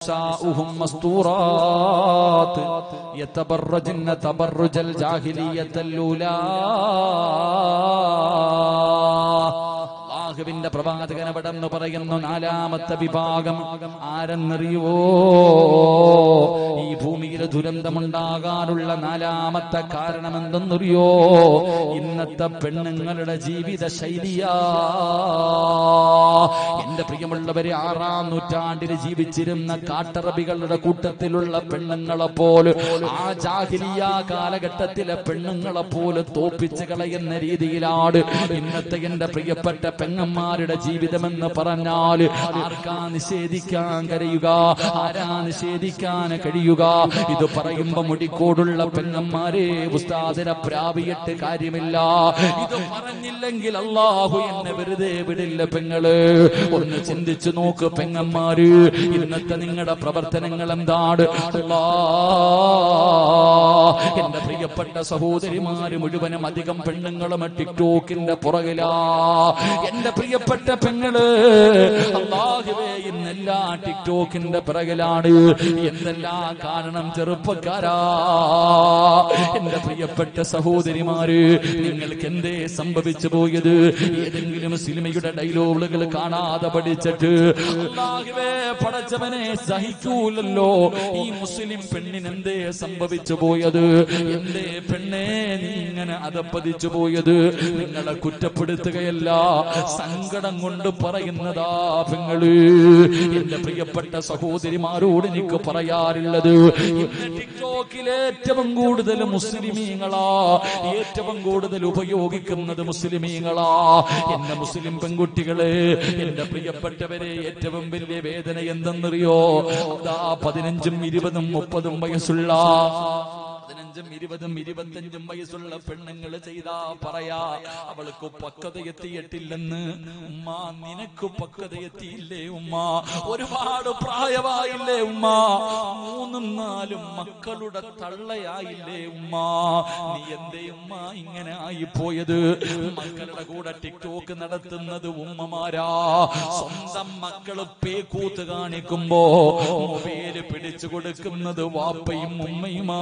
നിസാഉഹും മസ്തൂറാത്ത് യതബറജന തബറജൽ ജാഹിലിയത്തൽ ഊലാ അള്ളാഹുവിന്റെ പ്രവാചകൻ അവിടെ എന്ന് പറയുന്നു നാലാമത്തെ വിഭാഗം ആരെന്നറിയുവോ ഈ ഭൂമിയിൽ ദുരന്തമുണ്ടാകാനുള്ള നാലാമത്തെ കാരണം എന്തെന്നറിയോ ഇന്നത്തെ പെണ്ണുങ്ങളുടെ ജീവിത ശൈലിയാ എന്റെ പ്രിയമുള്ളവരെ ആറാം നൂറ്റാണ്ടിൽ ജീവിച്ചിരുന്ന കാട്ടറബികളുടെ കൂട്ടത്തിലുള്ള പെണ്ണുങ്ങളെ പോലെ ആ ജാഹിലിയ കാലഘട്ടത്തിലെ പെണ്ണുങ്ങളെ പോലെ തോപ്പിച്ച് കളയുന്ന രീതിയിലാണ് ഇന്നത്തെ എന്റെ പ്രിയപ്പെട്ട പെങ്ങന്മാരുടെ ജീവിതമെന്ന് പറഞ്ഞാൽ ആർക്കാ നിഷേധിക്കാൻ കഴിയുക ആരാ നിഷേധിക്കാൻ കഴിയുക ഇത് പറയുമ്പോ മുടിക്കോടുള്ള പെങ്ങന്മാരെ ഉസ്താദിനെ പ്രാപിയിട്ട് കാര്യമില്ല ഇത് പറഞ്ഞില്ലെങ്കിൽ അള്ളാഹു എന്നെ വെറുതെ വിടില്ല പെങ്ങള് ഒന്ന് ചിന്തിച്ചു നോക്ക് പെങ്ങന്മാര് ഇന്നത്തെ നിങ്ങളുടെ പ്രവർത്തനങ്ങൾ എന്താണ് അല്ലാ എന്റെ പ്രിയപ്പെട്ട സഹോദരിമാര് മുഴുവനും അധികം പെണ്ണുങ്ങളും ടിക്ടോക്കിന്റെ പുറകിലാ എന്റെ പ്രിയപ്പെട്ട പെങ്ങള് അള്ളാഹുവേ ഇന്നെല്ലാ ടിക്ടോക്കിന്റെ പിറകിലാണ് എന്തെല്ലാം കാരണം ചെറുപ്പക്കാരാ എന്റെ പ്രിയപ്പെട്ട സഹോദരിമാര് നിങ്ങൾക്ക് എന്തേ സംഭവിച്ചു പോയത് ഏതെങ്കിലും സിനിമയുടെ ഡയലോഗുകൾ കാണാതെ പഠിച്ചിട്ട് അല്ലാഹുവേ പടച്ചവനെ സഹിക്കൂലല്ലോ ഈ മുസ്ലിം പെണ്ണിന് എന്തേ സംഭവിച്ചു പോയത് എന്തേ പെണ്ണേ നീ ഇങ്ങനെ അതപ്പതിച്ചു പോയത് നിങ്ങളെ കുറ്റപ്പെടുത്തുകയല്ല സങ്കടം കൊണ്ട് പറയുന്നതാ പെങ്ങള് എന്റെ പ്രിയപ്പെട്ട സഹോദരിമാരോട് എനിക്ക് പറയാറുള്ളത് ഇന്ന് ടിക്ടോക്കിൽ ഏറ്റവും കൂടുതൽ മുസ്ലിമീങ്ങളാ ഏറ്റവും കൂടുതൽ ഉപയോഗിക്കുന്നത് മുസ്ലിമീങ്ങളാ എന്റെ മുസ്ലിം പെൺകുട്ടികളെ എന്റെ പ്രിയപ്പെട്ടവരെ ഏറ്റവും വലിയ വേദന എന്തെന്നറിയോ അതാ പതിനഞ്ചും ഇരുപതും മുപ്പതും വയസ്സുള്ള പതിനഞ്ചും ഇരുപതും ഇരുപത്തഞ്ചും വയസ്സുള്ള പെണ്ണുങ്ങൾ ചെയ്താ പറയാ അവൾക്ക് പക്വത എത്തിയിട്ടില്ലെന്ന് ഉമ്മ നിനക്ക് പക്വത എത്തിയില്ലേ ഉമ്മ ഒരുപാട് പ്രായമായില്ലേ ഉമ്മ മൂന്നും നാലും മക്കളുടെ തള്ളയായില്ലേ ഉമ്മ നീ എന്തേ ഉമ്മ ഇങ്ങനെ ആയി പോയത് മക്കളുടെ കൂടെ ടിക്ടോക്ക് നടത്തുന്നത് ഉമ്മമാരാ സ്വന്തം മക്കള് പേക്കൂത്ത് കാണിക്കുമ്പോ മൊബൈല് പിടിച്ചു കൊടുക്കുന്നത് വാപ്പയും ഉമ്മയുമാ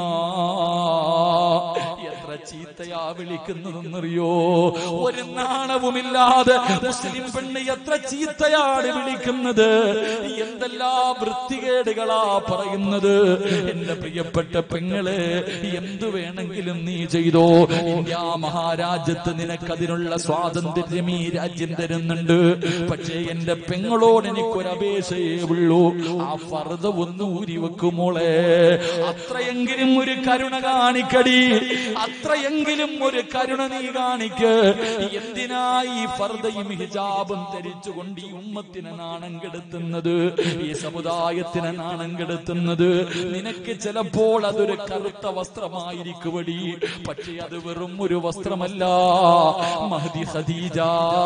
എത്ര ചീത്തയാ വിളിക്കുന്നതെന്നറിയോ ഒരു നാണവുമില്ലാതെ മുസ്ലിം പെണ്ണ് എത്ര ചീത്തയാണ് വിളിക്കുന്നത് എന്തെല്ലാ വൃത്തികേടുകളാ പറയുന്നത് എന്റെ പ്രിയപ്പെട്ട പെങ്ങളെ എന്തു വേണമെങ്കിലും നീ ചെയ്തോ ഇന്ത്യ മഹാരാജ്യത്ത് നിനക്കതിനുള്ള സ്വാതന്ത്ര്യം ഈ രാജ്യം തരുന്നുണ്ട് പക്ഷേ എന്റെ പെങ്ങളോട് എനിക്കൊരു അപേക്ഷയേ ഉള്ളൂ ആ ഫർദ ഒന്ന് ഊരി വെക്കുമോളെ അത്രയെങ്കിലും ഒരു കരുണ കാണിക്കടി അത്രയെങ്കിലും ഒരു കരുണ നീ കാണിക്ക് എന്തിനായി ഫർദയും ഹിജാബും ധരിച്ചുകൊണ്ട് ഈ ഉമ്മത്തിനെ നാണം കെടുത്തുന്നത് ഈ സമുദായത്തിനെ നാണം കെടുത്തുന്നത് നിനക്ക് ചിലപ്പോൾ അതൊരു കറുത്ത വസ്ത്രമായിരിക്കുവടി പക്ഷെ അത് വെറും ഒരു വസ്ത്രമല്ല മഹദി ഖദീജ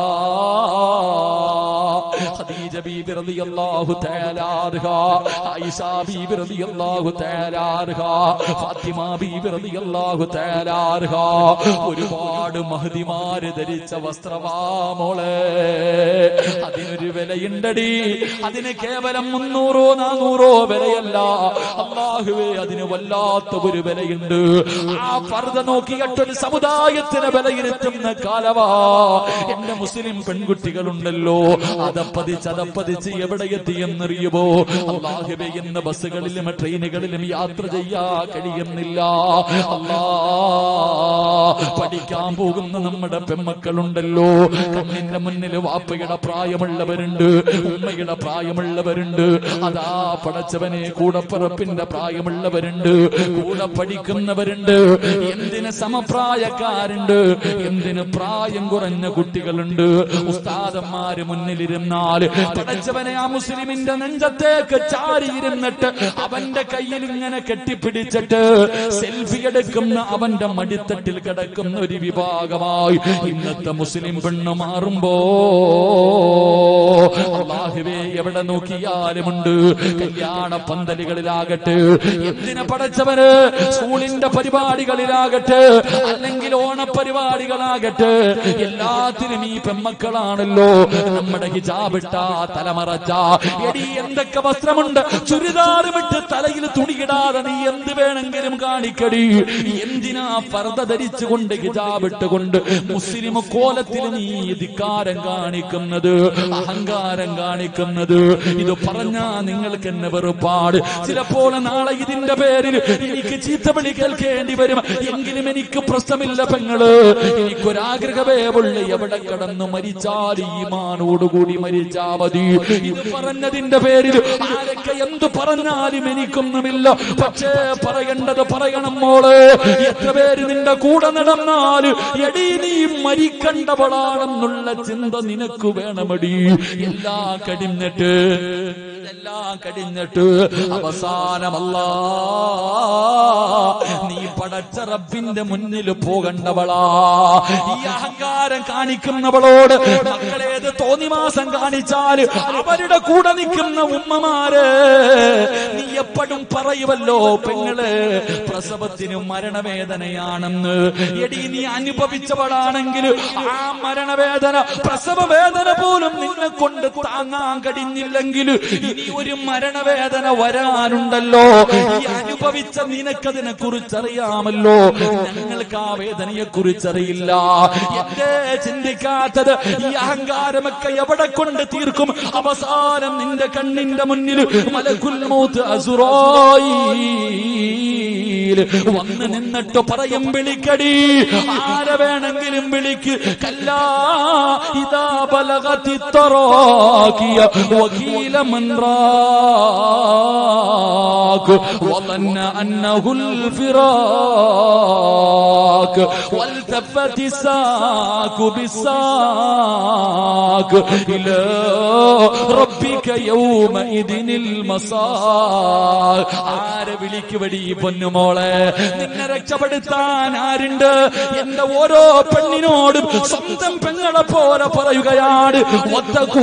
ഖദീജ ബീബി റളിയല്ലാഹു തആല അൻഹ ആയിഷ ബീബി റളിയല്ലാഹു തആല അൻഹ ഫാത്തിമ ബീബി റളിയല്ലാഹു തആല അൻഹ ഒരുപാട് മഹദിമാര് ധരിച്ച വസ്ത്രമാ മോളെ അതിനൊരു വിലയുണ്ടടി അതിന് കേവലം മുന്നൂറോ നാനൂറോ വിലയല്ല അള്ളാഹുവേ അതിന് വല്ലാത്ത ഒരു വിലയുണ്ട് ആ പർദ്ദ നോക്കിയിട്ടൊരു സമുദായത്തിന് വിലയിരുത്തുന്ന കാലവാ എന്റെ മുസ്ലിം പെൺകുട്ടികളുണ്ടല്ലോ അതപ്പതിച്ച് അതപ്പതിച്ച് എവിടെ എത്തിയെന്നറിയുമോ അള്ളാഹുബെ എന്ന ബസ്സുകളിലും ട്രെയിനുകളിലും യാത്ര ചെയ്യാ കഴിയുന്നില്ല അല്ലാ പഠിക്കാൻ പോകുന്ന നമ്മുടെ പെമ്മക്കളുണ്ടല്ലോ കണ്ണിന്റെ മുന്നിൽ വാപ്പയുടെ പ്രായമുള്ളവരുണ്ട് ഉമ്മയുടെ പ്രായമുള്ളവരുണ്ട് അതാ പടച്ചവനെ കൂടപ്പിറപ്പിന്റെ പ്രായമുള്ളവരുണ്ട് കൂടെ പഠിക്കുന്നവരുണ്ട് എന്തിന് സമപ്രായക്കാരുണ്ട് എന്തിന് പ്രായം കുറഞ്ഞ കുട്ടികളുണ്ട് ഉസ്താദന്മാര് മുന്നിലിരുന്നാൽ പടച്ചവനെ ആ മുസ്ലിമിന്റെ നെഞ്ചത്തേക്ക് ചാരിയിരുന്നിട്ട് അവന്റെ കയ്യിൽ ഇങ്ങനെ കെട്ടിപ്പിടിച്ചിട്ട് സെൽഫി എടുക്കുന്ന അവന്റെ മടിത്തട്ടിൽ കിടക്കുന്ന ഒരു വിഭാഗമായി ഇന്നത്തെ മുസ്ലിം പെണ്ണ് മാറുമ്പോ അള്ളാഹുവേ എവിടെ നോക്കിയാലുമുണ്ട് കല്യാണ പന്തലുകളിലാകട്ടെ എന്തിനെ പടച്ചവന് സ്കൂളിന്റെ പരിപാടികളിലാകട്ടെ അല്ലെങ്കിൽ ഓണപരിപാടികളാകട്ടെ എല്ലാത്തിനും ഈ പെമ്മക്കളാണല്ലോ നമ്മുടെ ഹിജാബ് ഹിജാബിട്ട തലമറച്ച എടി എന്തൊക്കെ വസ്ത്രമുണ്ട് ചുരിദാർ വിട്ട് തലയിൽ തുണിയിടാതെ നീ എന്ത് വേണമെങ്കിലും കാണിക്കടി എന്തിനാ പർദ്ദ ധരിച്ചുകൊണ്ട് ഹിജാബ് ഇട്ടുകൊണ്ട് മുസ്ലിം കോലത്തിൽ നീ ധിക്കാരം കാണിക്കുന്നത് അഹങ്കാരം കാണിക്കുന്നത് ഇത് പറഞ്ഞാ നിങ്ങൾക്ക് എന്നെ വെറുപ്പാട് ചിലപ്പോൾ നാളെ ഇതിന്റെ പേരിൽ എനിക്ക് ചീത്തവിളി കേൾക്കേണ്ടി വരും എങ്കിലും എനിക്ക് പ്രശ്നമില്ല പെങ്ങള് എനിക്കൊരാഗ്രഹമേ ഉള്ളു എവിടെ കിടന്നു മരിച്ചാൽ ഈമാനോടുകൂടി മരിച്ചാ മതി ഇത് പറഞ്ഞതിന്റെ പേരിൽ ആരൊക്കെ എന്ത് പറഞ്ഞാലും എനിക്കൊന്നുമില്ല പക്ഷേ പറയേണ്ടത് പറയണം മോള് എത്ര പേര് നിന്റെ കൂടെ നടന്നാല് എടി നീ മരിക്കണ്ടവളാണെന്നുള്ള ചിന്ത നിനക്ക് വേണമടി എല്ലാം കടിഞ്ഞിട്ട് എല്ലാം കടിഞ്ഞിട്ട് അവസാനമല്ല നീ പടച്ച റബ്ബിന്റെ മുന്നിൽ പോകണ്ടവളാ ഈ അഹങ്കാരം കാണിക്കുന്നവളോട് മക്കളേത് തോന്നിമാസം കാണിച്ചാൽ അവരുടെ കൂടെ നിൽക്കുന്ന ഉമ്മമാര് നീ എപ്പോഴും പറയുമല്ലോ പെങ്ങള് പ്രസവത്തിന് മരണവേദനയാണെന്ന് എടി നീ അനുഭവിച്ചവളാണെങ്കിൽ ആ മരണവേദന പ്രസവ വേദന പോലും നിന്നെ കൊണ്ട് താങ്ങാൻ കഴിഞ്ഞില്ലെങ്കിൽ ഇനി ഒരു മരണവേദന വരാനുണ്ടല്ലോ ഈ അനുഭവിച്ച നിനക്കതിനെ കുറിച്ചറിയാമല്ലോ ഞങ്ങൾക്ക് ആ വേദനയെ കുറിച്ചറിയില്ല എന്തേ ചിന്തിക്കാത്തത് ഈ അഹങ്കാരമൊക്കെ എവിടെ കൊണ്ട് തീർക്കും അവസാനം നിന്റെ കണ്ണിന്റെ മുന്നിൽ മലക്കുൽ മൗത്ത് അസുറായി വന്ന് നിന്നിട്ട് പറയും വിളിക്കടി ആരെ വേണമെങ്കിലും വിളിക്ക് കല്ലാ ഇതാ ബലഗതി തറാക്കിയ വകീല മൻറാക്ക് وظن أنه الفراق والتفت الساك بالساك إلى ربك يومئذ المساك ആരെ വിളിക്കുവടി പൊന്നുമോളെ നിന്നെ രക്ഷപ്പെടുത്താൻ ആരുണ്ട് എന്റെ ഓരോ പെണ്ണിനോടും സ്വന്തം പെങ്ങളെ പോലെ പറയുകയാണ് ഒത്തകൂ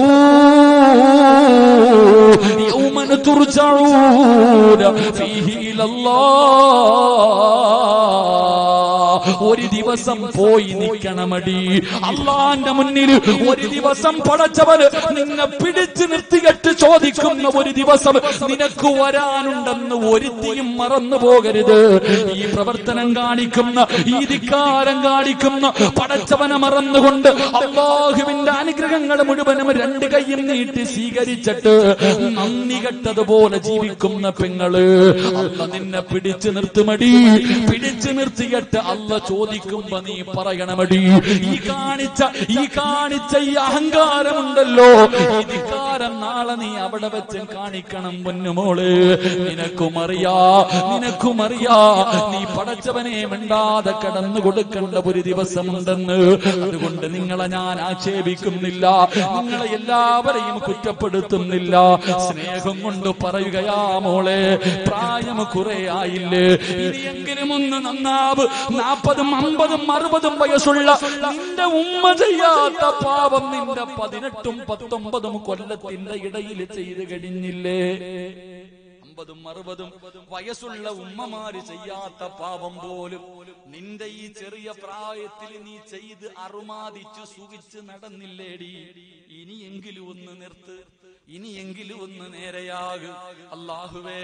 യൗമൻ തുർജഊന ഫീഹി ഇലല്ലാഹ് ഒരു ദിവസം പോയി നിൽക്കണമടി അള്ളാന്റെ മുന്നിൽ ഒരു ദിവസം പടച്ചവന് നിന്നെ പിടിച്ചു നിർത്തിയിട്ട് ചോദിക്കുന്ന ഒരു ദിവസം നിനക്ക് വരാനുണ്ടെന്ന് ഒരുത്തിയും മറന്നു പോകരുത് ഈ പ്രവർത്തനം കാണിക്കുന്ന ഈ ധിക്കാരം കാണിക്കുന്ന പടച്ചവനെ മറന്നുകൊണ്ട് അള്ളാഹുവിന്റെ അനുഗ്രഹങ്ങൾ മുഴുവനും രണ്ട് കൈയും നീട്ടി സ്വീകരിച്ചിട്ട് നന്ദി കെട്ടതുപോലെ ജീവിക്കുന്ന പെങ്ങള് അല്ല നിന്നെ പിടിച്ചു നിർത്തുമടി പിടിച്ചു നിർത്തിയിട്ട് അല്ല ചോദിക്കുമ്പോ നീ പറയണമടി ഈ കാണിച്ച ഈ കാണിച്ച ഈ അഹങ്കാരമുണ്ടല്ലോ ഈ ധിക്കാരം നാളെ നീ അവിടെ വെച്ച് കാണിക്കണം പൊന്നുമോള് നിനക്കും അറിയാ നിനക്കും അറിയാ നീ പടച്ചവനെ മിണ്ടാതെ കടന്നു കൊടുക്കേണ്ട ഒരു ദിവസമുണ്ടെന്ന് അതുകൊണ്ട് നിങ്ങളെ ഞാൻ ആക്ഷേപിക്കുന്നില്ല നിങ്ങളെ എല്ലാവരെയും കുറ്റപ്പെടുത്തുന്നില്ല സ്നേഹം കൊണ്ട് പറയുകയാ മോളെ പ്രായം കുറെ ആയില്ലേ ഇനിയെങ്കിലും ഒന്ന് നന്നാവ് നാൽപ്പതും അമ്പതും അറുപതും വയസ്സുള്ള നിന്റെ ഉമ്മ ചെയ്യാത്ത പാപം നിന്റെ പതിനെട്ടും പത്തൊമ്പതും കൊല്ലത്തിന്റെ ഇടയിൽ ചെയ്ത് കഴിഞ്ഞില്ലേ അമ്പതും അറുപതും വയസ്സുള്ള ഉമ്മമാര് ചെയ്യാത്ത പാപം പോലും നിന്റെ ഈ ചെറിയ പ്രായത്തിൽ നീ ചെയ്ത് അറുമാദിച്ചു സുഖിച്ച് നടന്നില്ലേടി ഇനിയെങ്കിലും ഒന്ന് നിർത്ത് ഇനിയെങ്കിലും ഒന്ന് നേരെയാകു അള്ളാഹുവേ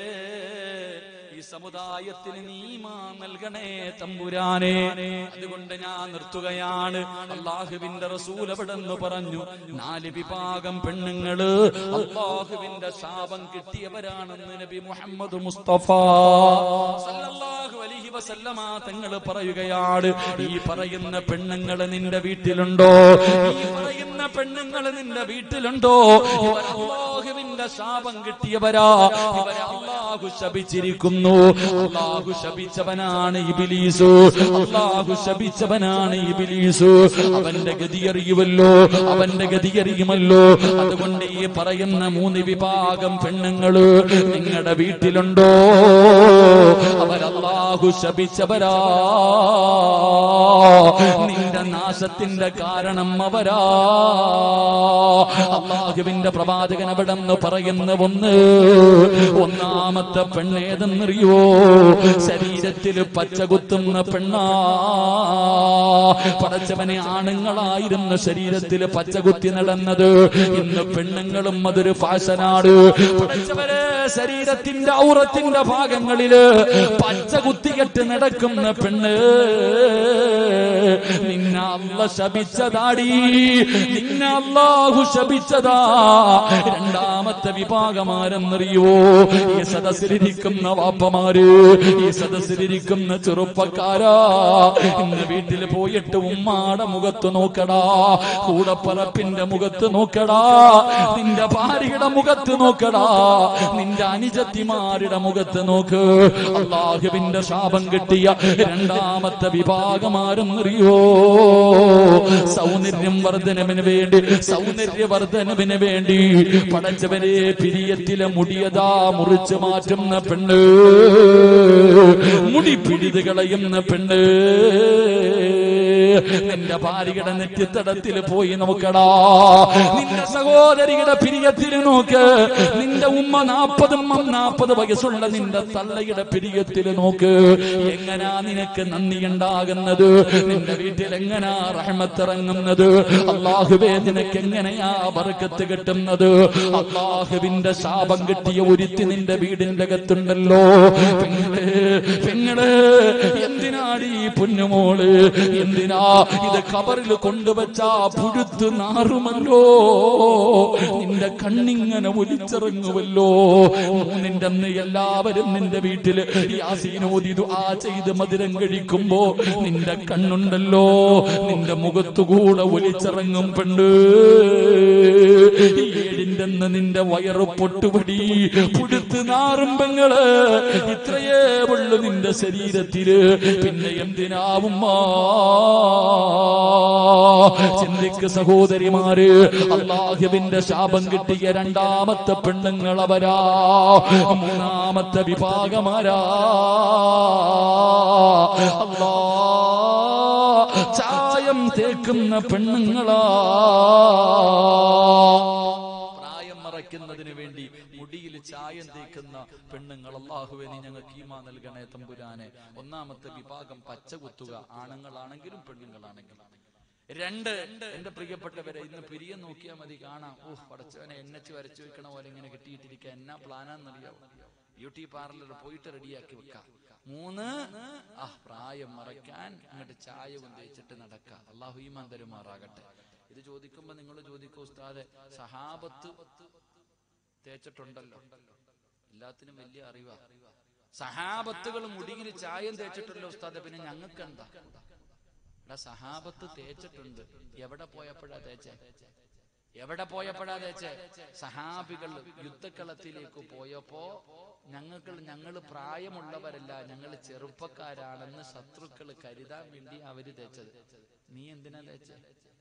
ഈ സമുദായത്തിന് നീമാ നൽകണേ തമ്പുരാനെ അതുകൊണ്ട് ഞാൻ നിർത്തുകയാണ് അള്ളാഹുവിന്റെ റസൂൽ എവിടെന്ന് പറഞ്ഞു നാല് വിഭാഗം പെണ്ണുങ്ങള് അള്ളാഹുവിന്റെ ശാപം കിട്ടിയവരാണെന്ന് നബി മുഹമ്മദ് മുസ്തഫ സല്ലല്ലാഹു അലൈഹി വസല്ലമ തങ്ങൾ പറയുകയാണ് ഈ പറയുന്ന പെണ്ണുങ്ങള് നിന്റെ വീട്ടിലുണ്ടോ ഈ പറയുന്ന പെണ്ണുങ്ങള് നിന്റെ വീട്ടിലുണ്ടോ ഇവർ അള്ളാഹുവിന്റെ ശാപം കിട്ടിയവരാ ഇവരെ അള്ളാഹു ശപിച്ചിരിക്കുന്നു അള്ളാഹു ശപിച്ചവനാണ് ഇബിലീസ് അള്ളാഹു ശപിച്ചവനാണ് ഇബിലീസ് അവന്റെ ഗതി അറിയുമല്ലോ അവന്റെ ഗതി അറിയുമല്ലോ അതുകൊണ്ട് ഈ പറയുന്ന മൂന്ന് വിഭാഗം പെണ്ണുങ്ങള് നിങ്ങളുടെ വീട്ടിലുണ്ടോ അവരല്ലാഹു ശപിച്ചവരാ നിന്റെ നാശത്തിന്റെ കാരണം അവരാ അള്ളാഹുവിന്റെ പ്രവാചകൻ അവിടെ നിന്ന് പറയുന്ന ഒന്ന് ഒന്നാമത്തെ മൂന്നാമത്തെ പെണ്ണേതെന്നറിയോ ശരീരത്തിൽ പച്ച കുത്തുന്ന പെണ്ണാ പടച്ചവനെ ആണുങ്ങളായിരുന്നു ശരീരത്തിൽ പച്ച കുത്തി നടന്നത് ഇന്ന് പെണ്ണുങ്ങളും അതൊരു ഫാഷനാണ് പടച്ചവരെ ശരീരത്തിന്റെ ഔറത്തിന്റെ ഭാഗങ്ങളില് പച്ച കുത്തികെട്ട് നടക്കുന്ന പെണ്ണ് നിന്ന അല്ല ശപിച്ചതാടി നിന്ന അല്ലാഹു ശപിച്ചതാ രണ്ടാമത്തെ വിഭാഗമാരെന്നറിയോ ഈ സദസ്സിലിരിക്കുന്ന വാപ്പമാര് ഈ സദസ്സിലിരിക്കുന്ന ചെറുപ്പക്കാരാ ഇന്ന് വീട്ടിൽ പോയിട്ട് ഉമ്മാടെ മുഖത്ത് നോക്കടാ കൂടപ്പറപ്പിന്റെ മുഖത്ത് നോക്കടാ നിന്റെ ഭാര്യയുടെ മുഖത്ത് നോക്കടാ നിന്റെ അനുജത്തിമാരുടെ മുഖത്ത് നോക്ക് അള്ളാഹുവിന്റെ ശാപം കിട്ടിയ രണ്ടാമത്തെ വിഭാഗമാരെന്നറിയോ സൗന്ദര്യം വർധനവിന് വേണ്ടി സൗന്ദര്യ വർധനവിന് വേണ്ടി പടച്ചവനെ പിരിയത്തിലെ മുടിയതാ മുറിച്ചു മാറ്റുന്ന പെണ്ണ് മുടി പിടിത് കളയുന്ന പെണ്ണ് നിന്റെ ഭാര്യയുടെ നെറ്റിത്തടത്തിൽ പോയി നോക്കടാ നിന്റെ സഹോദരിയുടെ പിരിയത്തിൽ നോക്ക് നിന്റെ ഉമ്മ നാൽപ്പതും നാൽപ്പത് വയസ്സുള്ള നിന്റെ തള്ളയുടെ പിരിയത്തിൽ നോക്ക് എങ്ങനാ നിനക്ക് നന്ദി ഉണ്ടാകുന്നത് നിന്റെ വീട്ടിൽ എങ്ങനാ റഹ്മത്തിറങ്ങുന്നത് അള്ളാഹുവേ നിനക്ക് എങ്ങനെയാ ബർക്കത്ത് കിട്ടുന്നത് അള്ളാഹുവിന്റെ ശാപം കിട്ടിയ ഒരുത്തി നിന്റെ വീടിന്റെ അകത്തുണ്ടല്ലോ പെങ്ങള് പെങ്ങള് എന്തിനാടി ഈ പൊന്നുമോള് എന്തിനാ ഇത് കബറിൽ കൊണ്ടുവച്ചാ പുഴുത്ത് നാറുമല്ലോ നിന്റെ കണ്ണിങ്ങനെ ഒലിച്ചിറങ്ങുമല്ലോ മൂന്നിന്റെ അന്ന് എല്ലാവരും നിന്റെ വീട്ടില് യാസീനോദി ആ ചെയ്ത് മധുരം കഴിക്കുമ്പോ നിന്റെ കണ്ണുണ്ടല്ലോ നിന്റെ മുഖത്തുകൂടെ ഒലിച്ചിറങ്ങും പെണ്ണ് ഏഴിന്റെ അന്ന് നിന്റെ വയറ് പൊട്ടുപടി പുഴുത്ത് നാറും പെങ്ങള് ഇത്രയേ ഉള്ളു നിന്റെ ശരീരത്തില് പിന്നെ എന്തിനാവുമ്മാ ചിന്തിക്ക് സഹോദരിമാര് അള്ളാഹുവിന്റെ ശാപം കിട്ടിയ രണ്ടാമത്തെ പെണ്ണുങ്ങൾ അവരാ മൂന്നാമത്തെ വിഭാഗമാരാ അല്ലാ ചായം തേക്കുന്ന പെണ്ണുങ്ങളാ പ്രായം മറയ്ക്കുന്നതിന് വേണ്ടി മുടിയിൽ ചായം തേക്കുന്ന പെണ്ണുങ്ങൾ അള്ളാഹുവെ നീ ഞങ്ങൾക്ക് ഈമാ നൽകണേ തമ്പുരാനെ ഒന്നാമത്തെ വിഭാഗം പച്ച കുത്തുക ആണുങ്ങളാണെങ്കിലും പെണ്ണുങ്ങളാണെങ്കിലും രണ്ട് എന്റെ പ്രിയപ്പെട്ടവരെ ഇന്ന് പിരിയം നോക്കിയാൽ മതി കാണാം ഓ പടച്ചവനെ എണ്ണച്ച് വരച്ചു വെക്കണ പോലെ ഇങ്ങനെ കെട്ടിയിട്ടിരിക്കുക എന്നാ പ്ലാനാന്നറിയാവോ ബ്യൂട്ടി പാർലർ പോയിട്ട് റെഡിയാക്കി വെക്കാം മൂന്ന് ആ പ്രായം മറയ്ക്കാൻ അങ്ങോട്ട് ചായവും തേച്ചിട്ട് നടക്കുക അള്ളാഹു ഈമാൻ തരുമാറാകട്ടെ ഇത് ചോദിക്കുമ്പോ നിങ്ങൾ ചോദിക്കൂ ഉസ്താദെ സഹാബത്ത് തേച്ചിട്ടുണ്ടല്ലോ എല്ലാത്തിനും വലിയ അറിവാ സഹാബത്തുകൾ മുടിയിൽ ചായം തേച്ചിട്ടുണ്ടല്ലോ ഉസ്താദെ പിന്നെ ഞങ്ങൾക്ക് എന്താ എടാ സഹാബത്ത് തേച്ചിട്ടുണ്ട് എവിടെ പോയപ്പോഴാ തേച്ചേ എവിടെ പോയപ്പോഴാ തേച്ചേ സഹാബികൾ യുദ്ധക്കളത്തിലേക്ക് പോയപ്പോ ഞങ്ങൾക്ക് ഞങ്ങൾ പ്രായമുള്ളവരല്ല ഞങ്ങൾ ചെറുപ്പക്കാരാണെന്ന് ശത്രുക്കൾ കരുതാൻ വേണ്ടി അവര് തേച്ചത് നീ എന്തിനാ തേച്ചേ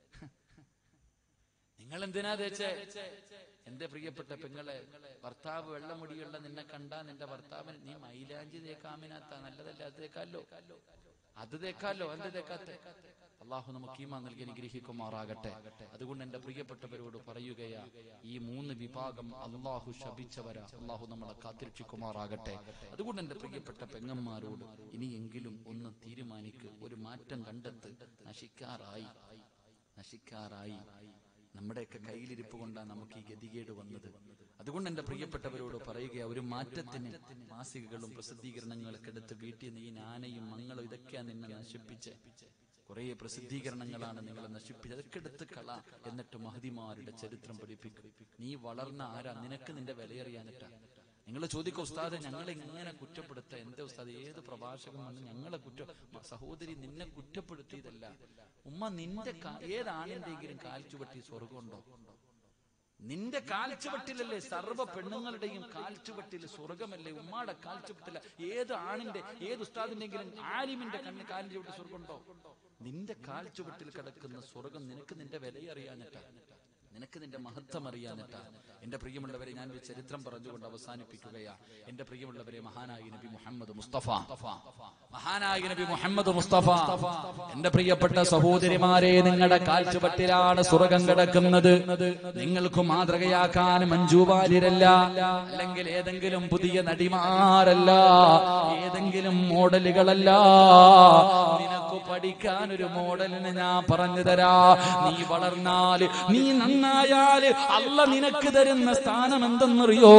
നിങ്ങൾ എന്തിനാ തേച്ചേ എന്റെ പ്രിയപ്പെട്ട പെങ്ങളെ ഭർത്താവ് വെള്ളമുടിയുള്ള നിന്നെ കണ്ടാ നിന്റെ ഭർത്താവിന് നീ മൈലാഞ്ചി തേക്കാമിനകത്താ നല്ലതല്ല അത് തേക്കാലോ അത് തേക്കാലോ എന്ത് തേക്കാത്തെ അള്ളാഹു നമുക്ക് ഈമാ നൽകി അനുഗ്രഹിക്കുമാറാകട്ടെ അതുകൊണ്ട് എന്റെ പ്രിയപ്പെട്ടവരോട് പറയുകയാ ഈ മൂന്ന് വിഭാഗം അള്ളാഹു ശപിച്ചവരാ അള്ളാഹു നമ്മളെ കാത്തിരക്ഷിക്കുമാറാകട്ടെ അതുകൊണ്ട് എന്റെ പ്രിയപ്പെട്ട പെങ്ങന്മാരോട് ഇനിയെങ്കിലും ഒന്ന് തീരുമാനിക്ക് ഒരു മാറ്റം കണ്ടെത്ത് നശിക്കാറായി നശിക്കാറായി നമ്മുടെയൊക്കെ കയ്യിലിരിപ്പ് കൊണ്ടാണ് നമുക്ക് ഈ ഗതികേട് വന്നത് അതുകൊണ്ട് എന്റെ പ്രിയപ്പെട്ടവരോട് പറയുക ഒരു മാറ്റത്തിന് മാസികകളും പ്രസിദ്ധീകരണങ്ങളൊക്കെ എടുത്ത് വീട്ടിൽ നിന്ന് ഈ നാനയും മങ്ങളും ഇതൊക്കെയാണ് നിന്നെ നശിപ്പിച്ച് കുറെ പ്രസിദ്ധീകരണങ്ങളാണ് നിങ്ങളെ നശിപ്പിച്ചത് അതൊക്കെ എടുത്ത് കള എന്നിട്ട് മഹതിമാരുടെ ചരിത്രം പഠിപ്പിക്കും നീ വളർന്ന ആരാ നിനക്ക് നിന്റെ വിലയറിയാനിട്ടാ നിങ്ങൾ ചോദിക്കും ഉസ്താദെ ഞങ്ങളെ ഇങ്ങനെ കുറ്റപ്പെടുത്ത എന്താ ഉസ്താദ് ഏത് പ്രഭാഷകൻ വന്ന് ഞങ്ങളെ കുറ്റ സഹോദരി നിന്നെ കുറ്റപ്പെടുത്തിയതല്ല ഉമ്മ നിന്റെ കാ- ഏത് ആണിന്റെയെങ്കിലും കാൽച്ചുവട്ടി സ്വർഗമുണ്ടോ നിന്റെ കാൽച്ചുവട്ടിലല്ലേ സർവ്വ പെണ്ണുങ്ങളുടെയും കാൽച്ചുവട്ടിൽ സ്വർഗമല്ലേ ഉമ്മാടെ കാൽച്ചുവട്ടില ഏത് ആണിന്റെ ഏത് ഉസ്താദിന്റെങ്കിലും ആലിമിന്റെ കണ്ണ് കാലിൽ ചുവട്ടി സ്വർഗമുണ്ടോ നിന്റെ കാൽച്ചുവട്ടിൽ കിടക്കുന്ന സ്വർഗം നിനക്ക് നിന്റെ വിലയറിയാഞ്ഞിട്ടാ നിനക്ക് നിന്റെ മഹത്വം അറിയാനിട്ട എന്റെ പ്രിയമുള്ളവരെ ഞാൻ ഒരു ചരിത്രം പറഞ്ഞുകൊണ്ട് അവസാനിപ്പിക്കുകയാ എന്റെ പ്രിയമുള്ളവരെ മഹാനായി നബി മുഹമ്മദ് മുസ്തഫ മഹാനായി നബി മുഹമ്മദ് മുസ്തഫ എന്റെ പ്രിയപ്പെട്ട സഹോദരിമാരെ നിങ്ങളുടെ കാൽച്ചുവട്ടിലാണ് സ്വർഗം കിടക്കുന്നത് നിങ്ങൾക്ക് മാതൃകയാക്കാൻ മഞ്ജു വാര്യരല്ല അല്ലെങ്കിൽ ഏതെങ്കിലും പുതിയ നടിമാരല്ല ഏതെങ്കിലും മോഡലുകളല്ല നിനക്ക് പഠിക്കാൻ ഒരു മോഡലിന് ഞാൻ പറഞ്ഞു തരാ നീ വളർന്നാല് നീ നന്നായാല് അല്ല നിനക്ക് തരുന്ന സ്ഥാനം എന്തെന്നറിയോ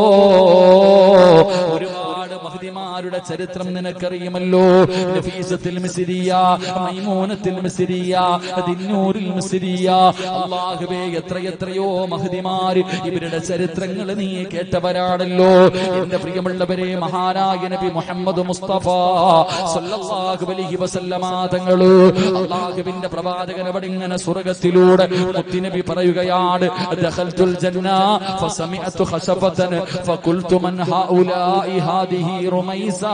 ഒരുപാട് മഹതിമാരുടെ ചരിത്രം നിനക്കറിയുമല്ലോ നഫീസത്തിൽ മിസിരിയ മൈമൂനത്തിൽ മിസിരിയ ദിന്നൂരിൽ മിസിരിയ അള്ളാഹുവേ എത്ര എത്രയോ മഹതിമാര് ഇവരുടെ ചരിത്രങ്ങൾ നീ കേട്ടവരാണല്ലോ എന്റെ പ്രിയമുള്ളവരെ മഹാനായ നബി മുഹമ്മദ് മുസ്തഫ സല്ലല്ലാഹു അലൈഹി വസല്ലമ തങ്ങള് അള്ളാഹുവിന്റെ പ്രവാചകൻ അവിടെ ഇങ്ങനെ സ്വർഗത്തിലൂടെ മുത്തുനബി പറയുകയാണ് ദഖൽതുൽ ജന്ന ഫസമിഅതു ഖശഫതൻ ഫഖുൽതു മൻ ഹൗലാഇ ഹാദിഹി റുമൈസ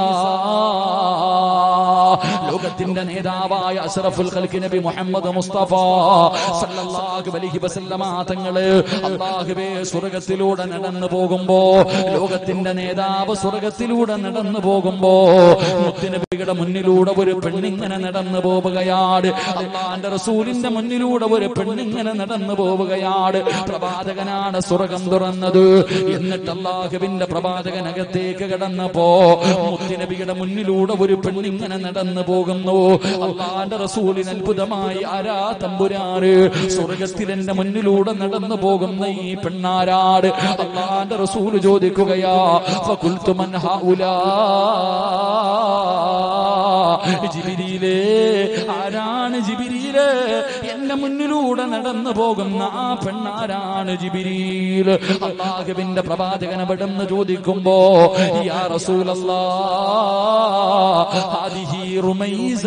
ലോകത്തിന്റെ നേതാവായ അഷ്റഫുൽ ഖൽഖി നബി മുഹമ്മദ് മുസ്തഫ സല്ലല്ലാഹു അലൈഹി വസല്ലമ തങ്ങള് അള്ളാഹുവേ സ്വർഗത്തിലൂടെ നടന്നു പോകുമ്പോ ലോകത്തിന്റെ നേതാവ് സ്വർഗത്തിലൂടെ നടന്നു പോകുമ്പോ മുത്തുനബിയുടെ മുന്നിലൂടെ ഒരു പെണ്ണിങ്ങനെ നടന്നു പോവുകയാണ് അള്ളാന്റെ റസൂലിന്റെ മുന്നിലൂടെ ഒരു പെണ്ണിങ്ങനെ നടന്നു പോവുകയാണ് പ്രവാചകനാണ് സ്വർഗം തുറന്നത് എന്നിട്ട് അള്ളാഹുവിന്റെ പ്രവാചകനകത്തേക്ക് കടന്നപ്പോ മുത്തുനബിയുടെ മുന്നിലൂടെ ഒരു പെണ്ണിങ്ങനെ നടന്നു പോകുന്നു അള്ളാന്റെ റസൂലിന് അത്ഭുതമായി ആരാ തമ്പുരാറ് സ്വർഗത്തിൽ എന്റെ മുന്നിലൂടെ നടന്നു പോകുന്ന ഈ പെണ്ണാരാട് അള്ളാന്റെ റസൂല് ചോദിക്കുകയാ ഫഖുൽതു മൻ ഹൗലാ ജിബിരിയിലേ ആരാണ് ജിബിരിയില് എന്റെ മുന്നിലൂടെ നടന്നു പോകുന്ന ആ പെണ്ണാരാണ് ജിബിരിയിൽ അള്ളാഹുവിന്റെ പ്രവാചകൻ അവിടുന്ന് ചോദിക്കുമ്പോ യാ റസൂലല്ലാ ഹാദിഹി റുമൈസ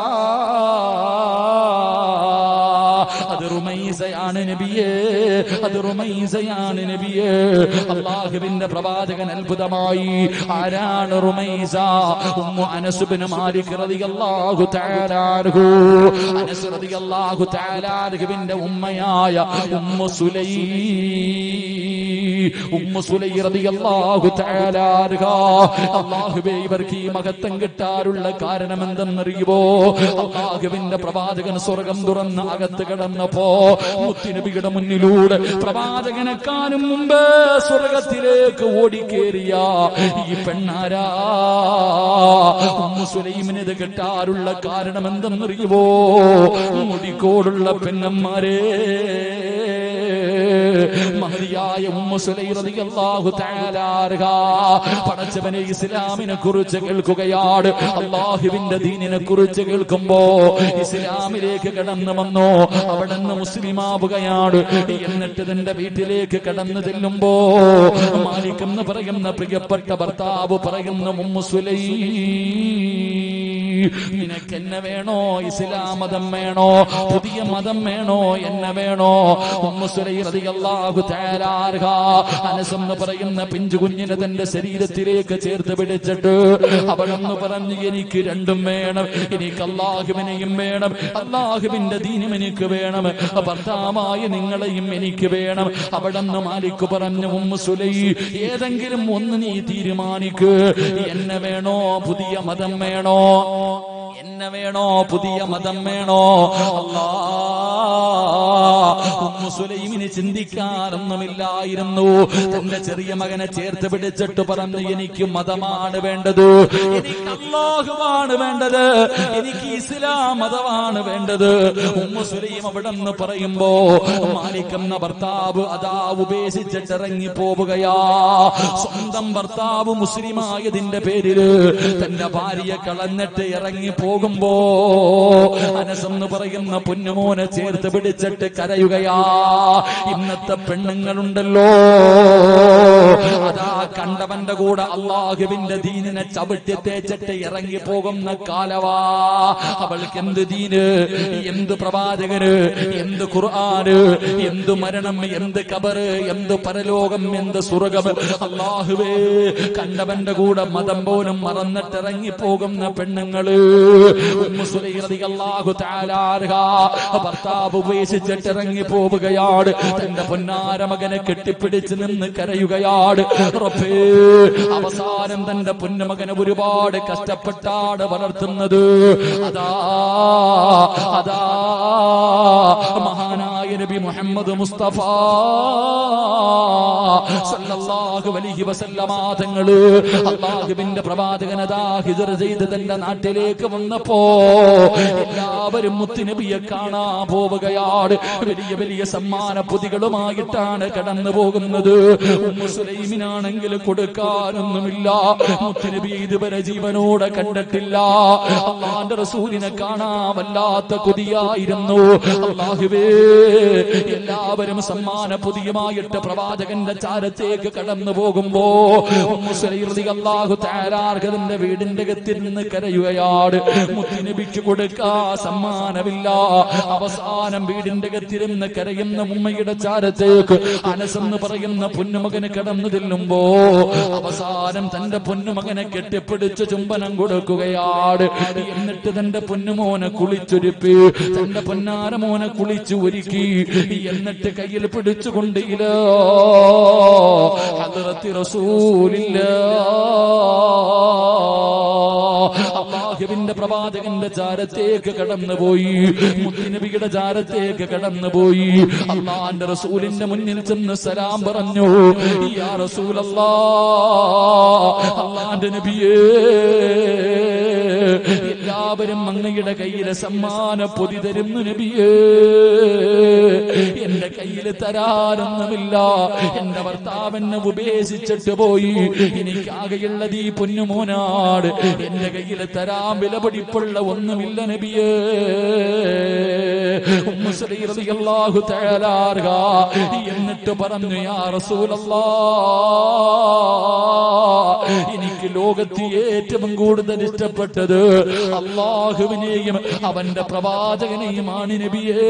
അത് റുമൈസയാണ് നബിയേ അത് റുമൈസയാണ് നബിയേ അള്ളാഹുവിന്റെ പ്രവാചകൻ അത്ഭുതമായി ആരാണ് Rumaisa Ummu Anas bin Malik റളിയല്ലാഹു തആല അൻഹു അനസ് റളിയല്ലാഹു തആല അൻഹുവിന്റെ ഉമ്മയായ ഉമ്മു സുലൈ ഉമ്മു സുലൈ റളിയല്ലാഹു തആല അൻഹ അല്ലാഹുവേ ഇവർക്ക് ഈ മഹത്വം കിട്ടാനുള്ള കാരണം എന്തെന്നറിയുമോ അള്ളാഹുവിന്റെ പ്രവാചകൻ സ്വർഗം തുറന്ന് അകത്ത് കിടന്നപ്പോ മുത്തുനബിയുടെ മുന്നിലൂടെ പ്രവാചകനെക്കാനും മുമ്പ് സ്വർഗത്തിലേക്ക് ഓടിക്കേറിയ ഈ പെണ്ണാരാ ഉമ്മു സുലൈമിന് ഇത് കിട്ടാറുള്ള കാരണം എന്തെന്നറിയുമോ മുടിക്കോടുള്ള പെണ്ണന്മാരെ മഹതിയായ ഉമ്മു സുലൈ റളിയല്ലാഹു തആല അൻഹ പടച്ചവനെ ഇസ്ലാമിനെ കുറിച്ച് കേൾക്കുകയാണ് അള്ളാഹുവിന്റെ ദീനിനെ കുറിച്ച് കേൾക്കുമ്പോ ഇസ്ലാമിലേക്ക് കടന്നു വന്നോ അവിടെ നിന്ന് മുസ്ലിമാവുകയാണ് എന്നിട്ട് തന്റെ വീട്ടിലേക്ക് കടന്നു ചെല്ലുമ്പോ മാലിക് എന്ന് പറയുന്ന പ്രിയപ്പെട്ട ഭർത്താവ് പറയുന്ന ഉമ്മു സുലൈ നിനക്ക് എന്നെ വേണോ ഇസ്ലാം മതം വേണോ പുതിയ മതം വേണോ എന്നെ വേണോ ഉമ്മു സുലൈ റളിയല്ലാഹു തആല അൻഹ അനസ് എന്ന് പറയുന്ന പിഞ്ചു കുഞ്ഞിനെ തന്റെ ശരീരത്തിലേക്ക് ചേർത്ത് പിടിച്ചിട്ട് അവളെന്ന് പറഞ്ഞു എനിക്ക് രണ്ടും വേണം എനിക്ക് അള്ളാഹുവിനെയും വേണം അള്ളാഹുവിന്റെ ദീനും എനിക്ക് വേണം ഭർത്താവായ നിങ്ങളെയും എനിക്ക് വേണം അവിടെന്ന് മാലിക് പറഞ്ഞു ഉമ്മു സുലൈ ഏതെങ്കിലും ഒന്ന് നീ തീരുമാനിക്ക് എന്നെ വേണോ പുതിയ മതം വേണോ എന്നെ വേണോ പുതിയ മതം വേണോ അല്ലാ ഉമ്മു സുലൈമിന് ചിന്തിക്കാനൊന്നുമില്ലായിരുന്നു തന്റെ ചെറിയ മകനെ ചേർത്ത് പിടിച്ചിട്ട് പറഞ്ഞു എനിക്ക് മതമാണ് വേണ്ടത് എനിക്ക് അള്ളാഹുവാണ് വേണ്ടത് എനിക്ക് ഇസ്ലാം മതമാണ് വേണ്ടത് ഉമ്മു സുലൈം അവിടെ നിന്ന് പറയുമ്പോ മാലിക് എന്ന ഭർത്താവ് അതാ ഉപേക്ഷിച്ചിട്ട് ഇറങ്ങി പോവുകയാ സ്വന്തം ഭർത്താവ് മുസ്ലിമായതിന്റെ പേരില് തന്റെ ഭാര്യയെ കളഞ്ഞിട്ട് ഇറങ്ങി പോകുമ്പോ അനസെന്ന് പറയുന്ന പൊന്നുമോനെ ചേർത്ത് പിടിച്ചിട്ട് കരയുകയാ ഇന്നത്തെ പെണ്ണുങ്ങളുണ്ടല്ലോ അതാ കണ്ടവന്റെ കൂടെ അള്ളാഹുവിന്റെ ദീനിനെ ചവിട്ടി തേച്ചിട്ട് ഇറങ്ങി പോകുന്ന കാലവാ അവൾക്ക് എന്ത് ദീന് എന്ത് പ്രവാചകന് എന്ത് ഖുർആന് എന്ത് മരണം എന്ത് കബറ് എന്ത് പരലോകം എന്ത് സ്വർഗം അള്ളാഹുവേ കണ്ടവന്റെ കൂടെ മതം പോലും മറന്നിട്ട് ഇറങ്ങി പോകുന്ന പെണ്ണുങ്ങള് ഉമ്മു സുലൈം റളിയല്ലാഹു തആല അൻഹ ഭർത്താവ് ഉപേക്ഷിച്ചിട്ട് ഇറങ്ങി പോവുകയാണ് തന്റെ പൊന്നാര മകനെ കെട്ടിപ്പിടിച്ച് നിന്ന് കരയുകയാണ് റബ്ബേ അവസാനം തന്റെ പൊന്നുമകനെ ഒരുപാട് കഷ്ടപ്പെട്ടാണ് വളർത്തുന്നത് അതാ അതാ മഹാനായ നബി മുഹമ്മദ് മുസ്തഫ സല്ലല്ലാഹു അലൈഹി വസല്ലമ തങ്ങള് അള്ളാഹുവിന്റെ പ്രവാചകനതാ ഹിജറ ചെയ്ത് തന്റെ നാട്ടിലേക്ക് വന്നപ്പോ എല്ലാവരും മുത്തുനബിയെ കാണാൻ പോവുകയാണ് വലിയ വലിയ സമ്മാന പൊതികളുമായിട്ടാണ് കടന്നു പോകുന്നത് ഉമ്മു സുലൈമിനാണെങ്കിൽ കൊടുക്കാനൊന്നുമില്ല മുത്തുനബി ഇതുവരെ ജീവനോടെ കണ്ടിട്ടില്ല അള്ളാന്റെ റസൂലിനെ കാണാൻ വല്ലാത്ത കൊതിയായിരുന്നു അള്ളാഹുവേ എല്ലാവരും സമ്മാന പൊതിയുമായിട്ട് പ്രവാചകന്റെ ചാരത്തേക്ക് കടന്നു പോകുമ്പോ ഉമ്മു സുലൈം റളിയല്ലാഹു തആല അൻഹയുടെ വീടിന്റെ അകത്തിൽ നിന്ന് കരയുകയാണ് മുത്തുനബിക്ക് കൊടുക്കാ സമ്മാനമില്ല അവസാനം വീടിന്റെ അകത്തിരുന്ന് കരയുന്ന ഉമ്മയുടെ ചാരത്തേക്ക് അനസെന്ന് പറയുന്ന പൊന്നുമകന് കടന്നു ചെല്ലുമ്പോ അവസാനം തന്റെ പൊന്നുമകനെ കെട്ടിപ്പിടിച്ച് ചുംബനം കൊടുക്കുകയാണ് എന്നിട്ട് തന്റെ പൊന്നുമോനെ കുളിച്ചൊരുപ്പി തന്റെ പൊന്നാര മോനെ കുളിച്ചു ഒരുക്കി എന്നിട്ട് കയ്യിൽ പിടിച്ചുകൊണ്ട് ഇലോ ഹദ്റത്തി റസൂലില്ലാ അള്ളാഹുവിന്റെ പ്രവാചകന്റെ ചാരത്തേക്ക് കടന്നുപോയി മുത്തുനബിയുടെ ചാരത്തേക്ക് കടന്നുപോയി അള്ളാന്റെ റസൂലിന്റെ മുന്നിൽ ചെന്ന് സലാം പറഞ്ഞു യാ റസൂലല്ലാ അള്ളാന്റെ നബിയേ എല്ലാവരും അങ്ങയുടെ കയ്യിലെ സമ്മാന പൊതി തരുന്നു നബിയേ എന്റെ കയ്യിൽ തരാനൊന്നുമില്ല എന്റെ ഭർത്താവെന്നെ ഉപേക്ഷിച്ചിട്ട് പോയി എനിക്കാകെയുള്ളത് ഈ പൊന്നുമോനാട് എന്റെ കയ്യിൽ തരാൻ വിലപിടിപ്പുള്ള ഒന്നുമില്ല നബിയേ ഉമ്മു സലീം റളിയല്ലാഹു തആല അൻഹ എന്നിട്ട് പറഞ്ഞു യാ റസൂലല്ലാ എനിക്ക് ലോകത്ത് ഏറ്റവും കൂടുതൽ ഇഷ്ടപ്പെട്ടത് അള്ളാഹുവിനെയും അവന്റെ പ്രവാചകനെയുമാണ് നബിയേ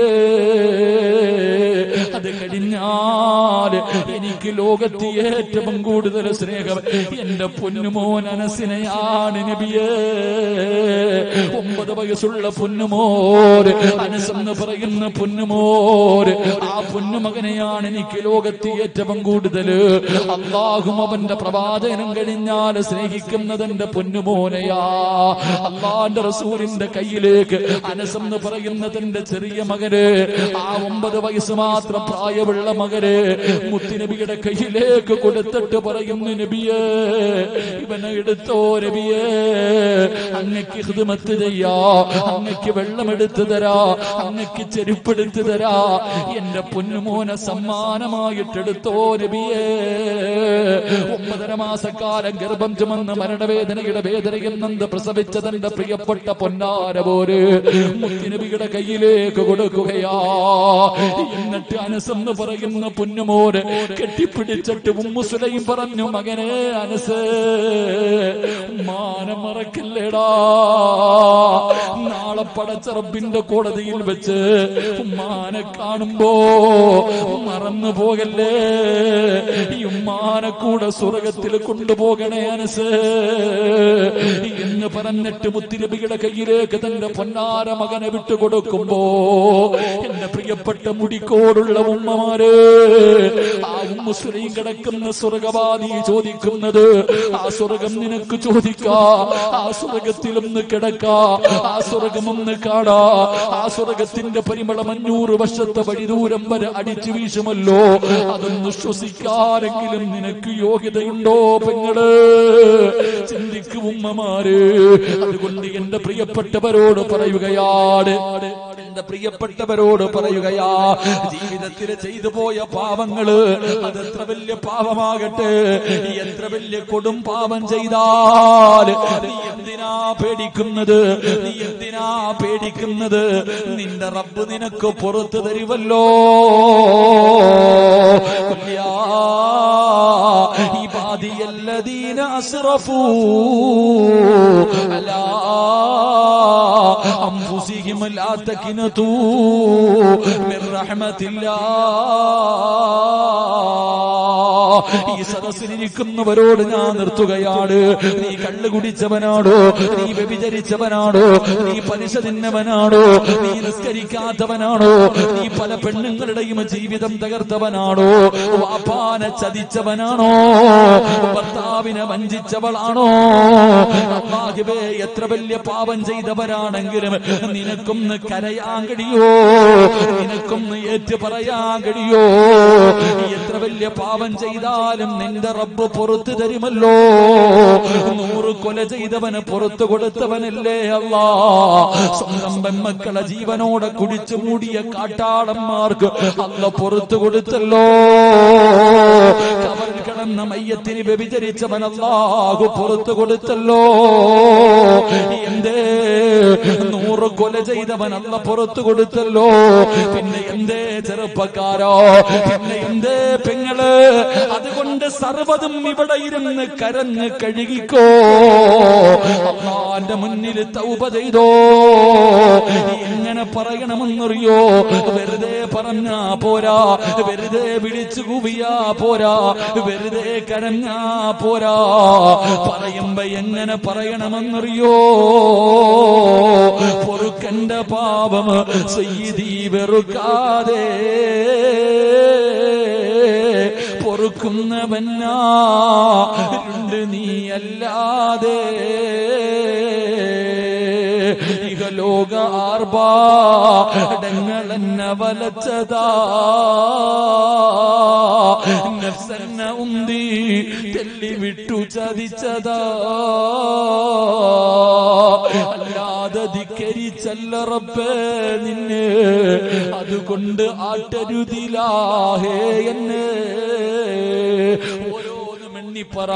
അത് കഴിഞ്ഞാൽ എനിക്ക് ലോകത്ത് ഏറ്റവും കൂടുതൽ സ്നേഹം എന്റെ പൊന്നുമോൻ അനസിനെയാണ് നബിയേ ഒമ്പത് വയസ്സുള്ള പൊന്നുമോര് അനസെന്ന് പറയുന്ന പൊന്നുമോര് ആ പൊന്നുമകനെയാണ് എനിക്ക് ലോകത്ത് ഏറ്റവും കൂടുതൽ അള്ളാഹും അവന്റെ പ്രവാചകനും കഴിഞ്ഞാൽ സ്നേഹിക്കുന്നത് എന്റെ പൊന്നുമോനെയാ അള്ളാന്റെ റസൂലിന്റെ കയ്യിലേക്ക് അനസെന്ന് പറയുന്നതിന്റെ ചെറിയ മകന് ആ ഒമ്പത് വയസ്സ് മാത്രം പ്രായമുള്ള മകന് മുത്തുനബിയുടെ കയ്യിലേക്ക് കൊടുത്തിട്ട് പറയുന്നു നബിയേ ഇവനെ എടുത്തോ നബിയേ അങ്ങക്ക് ഹിദ്മത്ത് ചെയ്യാ അങ്ങക്ക് വെള്ളം എടുത്തു തരാ അങ്ങക്ക് ചെരുപ്പെടുത്തു തരാ എന്റെ പൊന്നുമോനെ സമ്മാനമായിട്ടെടുത്തോ നബിയേ ഒമ്പതര മാസക്കാലം ഗർഭം ചുമന്ന് മരണവേദനയുടെ വേദനയിൽ നിന്ന് പ്രസവിച്ച തന്റെ പ്രിയപ്പെട്ട പൊന്നാര പോര് മുത്തിനബിയുടെ കയ്യിലേക്ക് കൊടുക്കുകയാ എന്നിട്ട് അനസെന്ന് പറയുന്ന പൊന്നുമോര് കെട്ടിപ്പിടിച്ചിട്ട് ഉമ്മുസുലയും പറഞ്ഞു മകനെ അനസ് മാനം മറക്കില്ലേടാ നാളെ പടച്ച റബ്ബിന്റെ കോടതിയിൽ വെച്ച് ഉമ്മാനെ കാണുമ്പോ മറന്നു പോകല്ലേ ഈ ഉമ്മാനെ കൂടെ സ്വർഗത്തിൽ കൊണ്ടുപോകണേ അനസ് എന്ന് പറഞ്ഞിട്ട് മുത്തിരബിയുടെ കയ്യിലേക്ക് തന്റെ പൊന്നാര മകനെ വിട്ടുകൊടുക്കുമ്പോ എന്റെ പ്രിയപ്പെട്ട മുടിക്കോടുള്ള ഉമ്മമാര് ആ ഉമ്മുസ്ലീം കിടക്കുന്ന സ്വർഗവാദി ചോദിക്കുന്നത് ആ സ്വർഗം നിനക്ക് ചോദിക്കാ ആ സ്വർഗത്തിലൊന്ന് കിടക്കാ ആ സ്വർഗമൊന്ന് കാണാ ആ സ്വർഗത്തിന്റെ പരിമളം അഞ്ഞൂറ് വർഷത്തെ വഴിദൂരം വരെ അടിച്ചു വീശുമല്ലോ അതൊന്ന് ശ്വസിക്കാനെങ്കിലും നിനക്ക് യോഗ്യതയുണ്ടോ പെങ്ങള് ചിന്തിക്കും ഉമ്മമാര് അതുകൊണ്ട് എന്റെ പ്രിയപ്പെട്ടവരോട് പറയുകയാണ് എന്റെ പ്രിയപ്പെട്ടവരോട് പറയുകയാ ജീവിതത്തിൽ ചെയ്തു പോയ പാവങ്ങള് അതെത്ര വലിയ പാവമാകട്ടെ എത്ര വലിയ കൊടും പാപം ചെയ്താൽ നീ എന്തിനാ പേടിക്കുന്നത് നീ എന്തിനാ പേടിക്കുന്നത് നിന്റെ റബ്ബ് നിനക്ക് പുറത്തു തരുമല്ലോ യാ عبادي الذين أسرفوا على أنفسهم لا تكنتوا من رحمة الله ഈ സദസ്സിലിരിക്കുന്നവരോട് ഞാൻ നിർത്തുകയാണ് നീ കള്ളു കുടിച്ചവനാണോ നീ വ്യഭിചരിച്ചവനാണോ നീ പലിശ തിന്നവനാണോ നീ നിസ്കരിക്കാത്തവനാണോ നീ പല പെണ്ണുങ്ങളുടെയും ജീവിതം തകർത്തവനാണോ വാപ്പാനെ ചതിച്ചവനാണോ ഭർത്താവിനെ വഞ്ചിച്ചവളാണോ അള്ളാഹുവേ എത്ര വലിയ പാപം ചെയ്തവരാണെങ്കിലും നിനക്കൊന്ന് കരയാൻ കഴിയോ നിനക്കൊന്ന് ഏറ്റു പറയാൻ കഴിയോ എത്ര വലിയ പാപം ചെയ്താലും നിന്റെ റബ്ബ് പുറത്തു തരുമല്ലോ നൂറ് കൊല ചെയ്തവന് പുറത്തു കൊടുത്തവനല്ലേ അല്ലാ സ്വന്തം പെൺമക്കളെ ജീവനോടെ കുടിച്ചു മൂടിയ കാട്ടാളന്മാർക്ക് അല്ല പുറത്തു കൊടുത്തല്ലോ കവറിൽ കിടന്ന മയ്യത്തിന് വ്യഭിചരിച്ചവൻ അല്ലാഹു പുറത്തു കൊടുത്തല്ലോ എന്തേ നൂറ് കൊല ചെയ്തവൻ അല്ല പുറത്തു കൊടുത്തല്ലോ പിന്നെ എന്തേ ചെറുപ്പക്കാരോ പിന്നെ എന്തേ പെങ്ങള് അതുകൊണ്ട് സർവതും ഇവിടെ ഇരുന്ന് കരഞ്ഞ് കഴുകിക്കോ അള്ളാന്റെ മുന്നിൽ തൗപ ചെയ്തോ എങ്ങനെ പറയണമെന്നറിയോ വെറുതെ പറഞ്ഞാ പോരാ വെറുതെ വിളിച്ചു കൂവിയാ പോരാ വെറുതെ കരഞ്ഞാ പോരാ പറയുമ്പോ എങ്ങനെ പറയണമെന്നറിയോ പൊറുക്കന്റെ പാപം സയ്യിദീ വെറുക്കാതെ പൊറുക്കുന്നവനാണ്ട് നീയല്ലാതെ ഇഹലോക ആർഭാടങ്ങളെന്നെ വലച്ചതാ നഫ്സെന്ന ഉന്തി തെല്ലി വിട്ടു ചതിച്ചതാ അല്ലാതെ ധിക്കരിച്ചല്ല റബ്ബേ നിന്നെ അതുകൊണ്ട് ആട്ടരുതിലാഹേ എന്നെ ഓരോന്നും എണ്ണിപ്പറ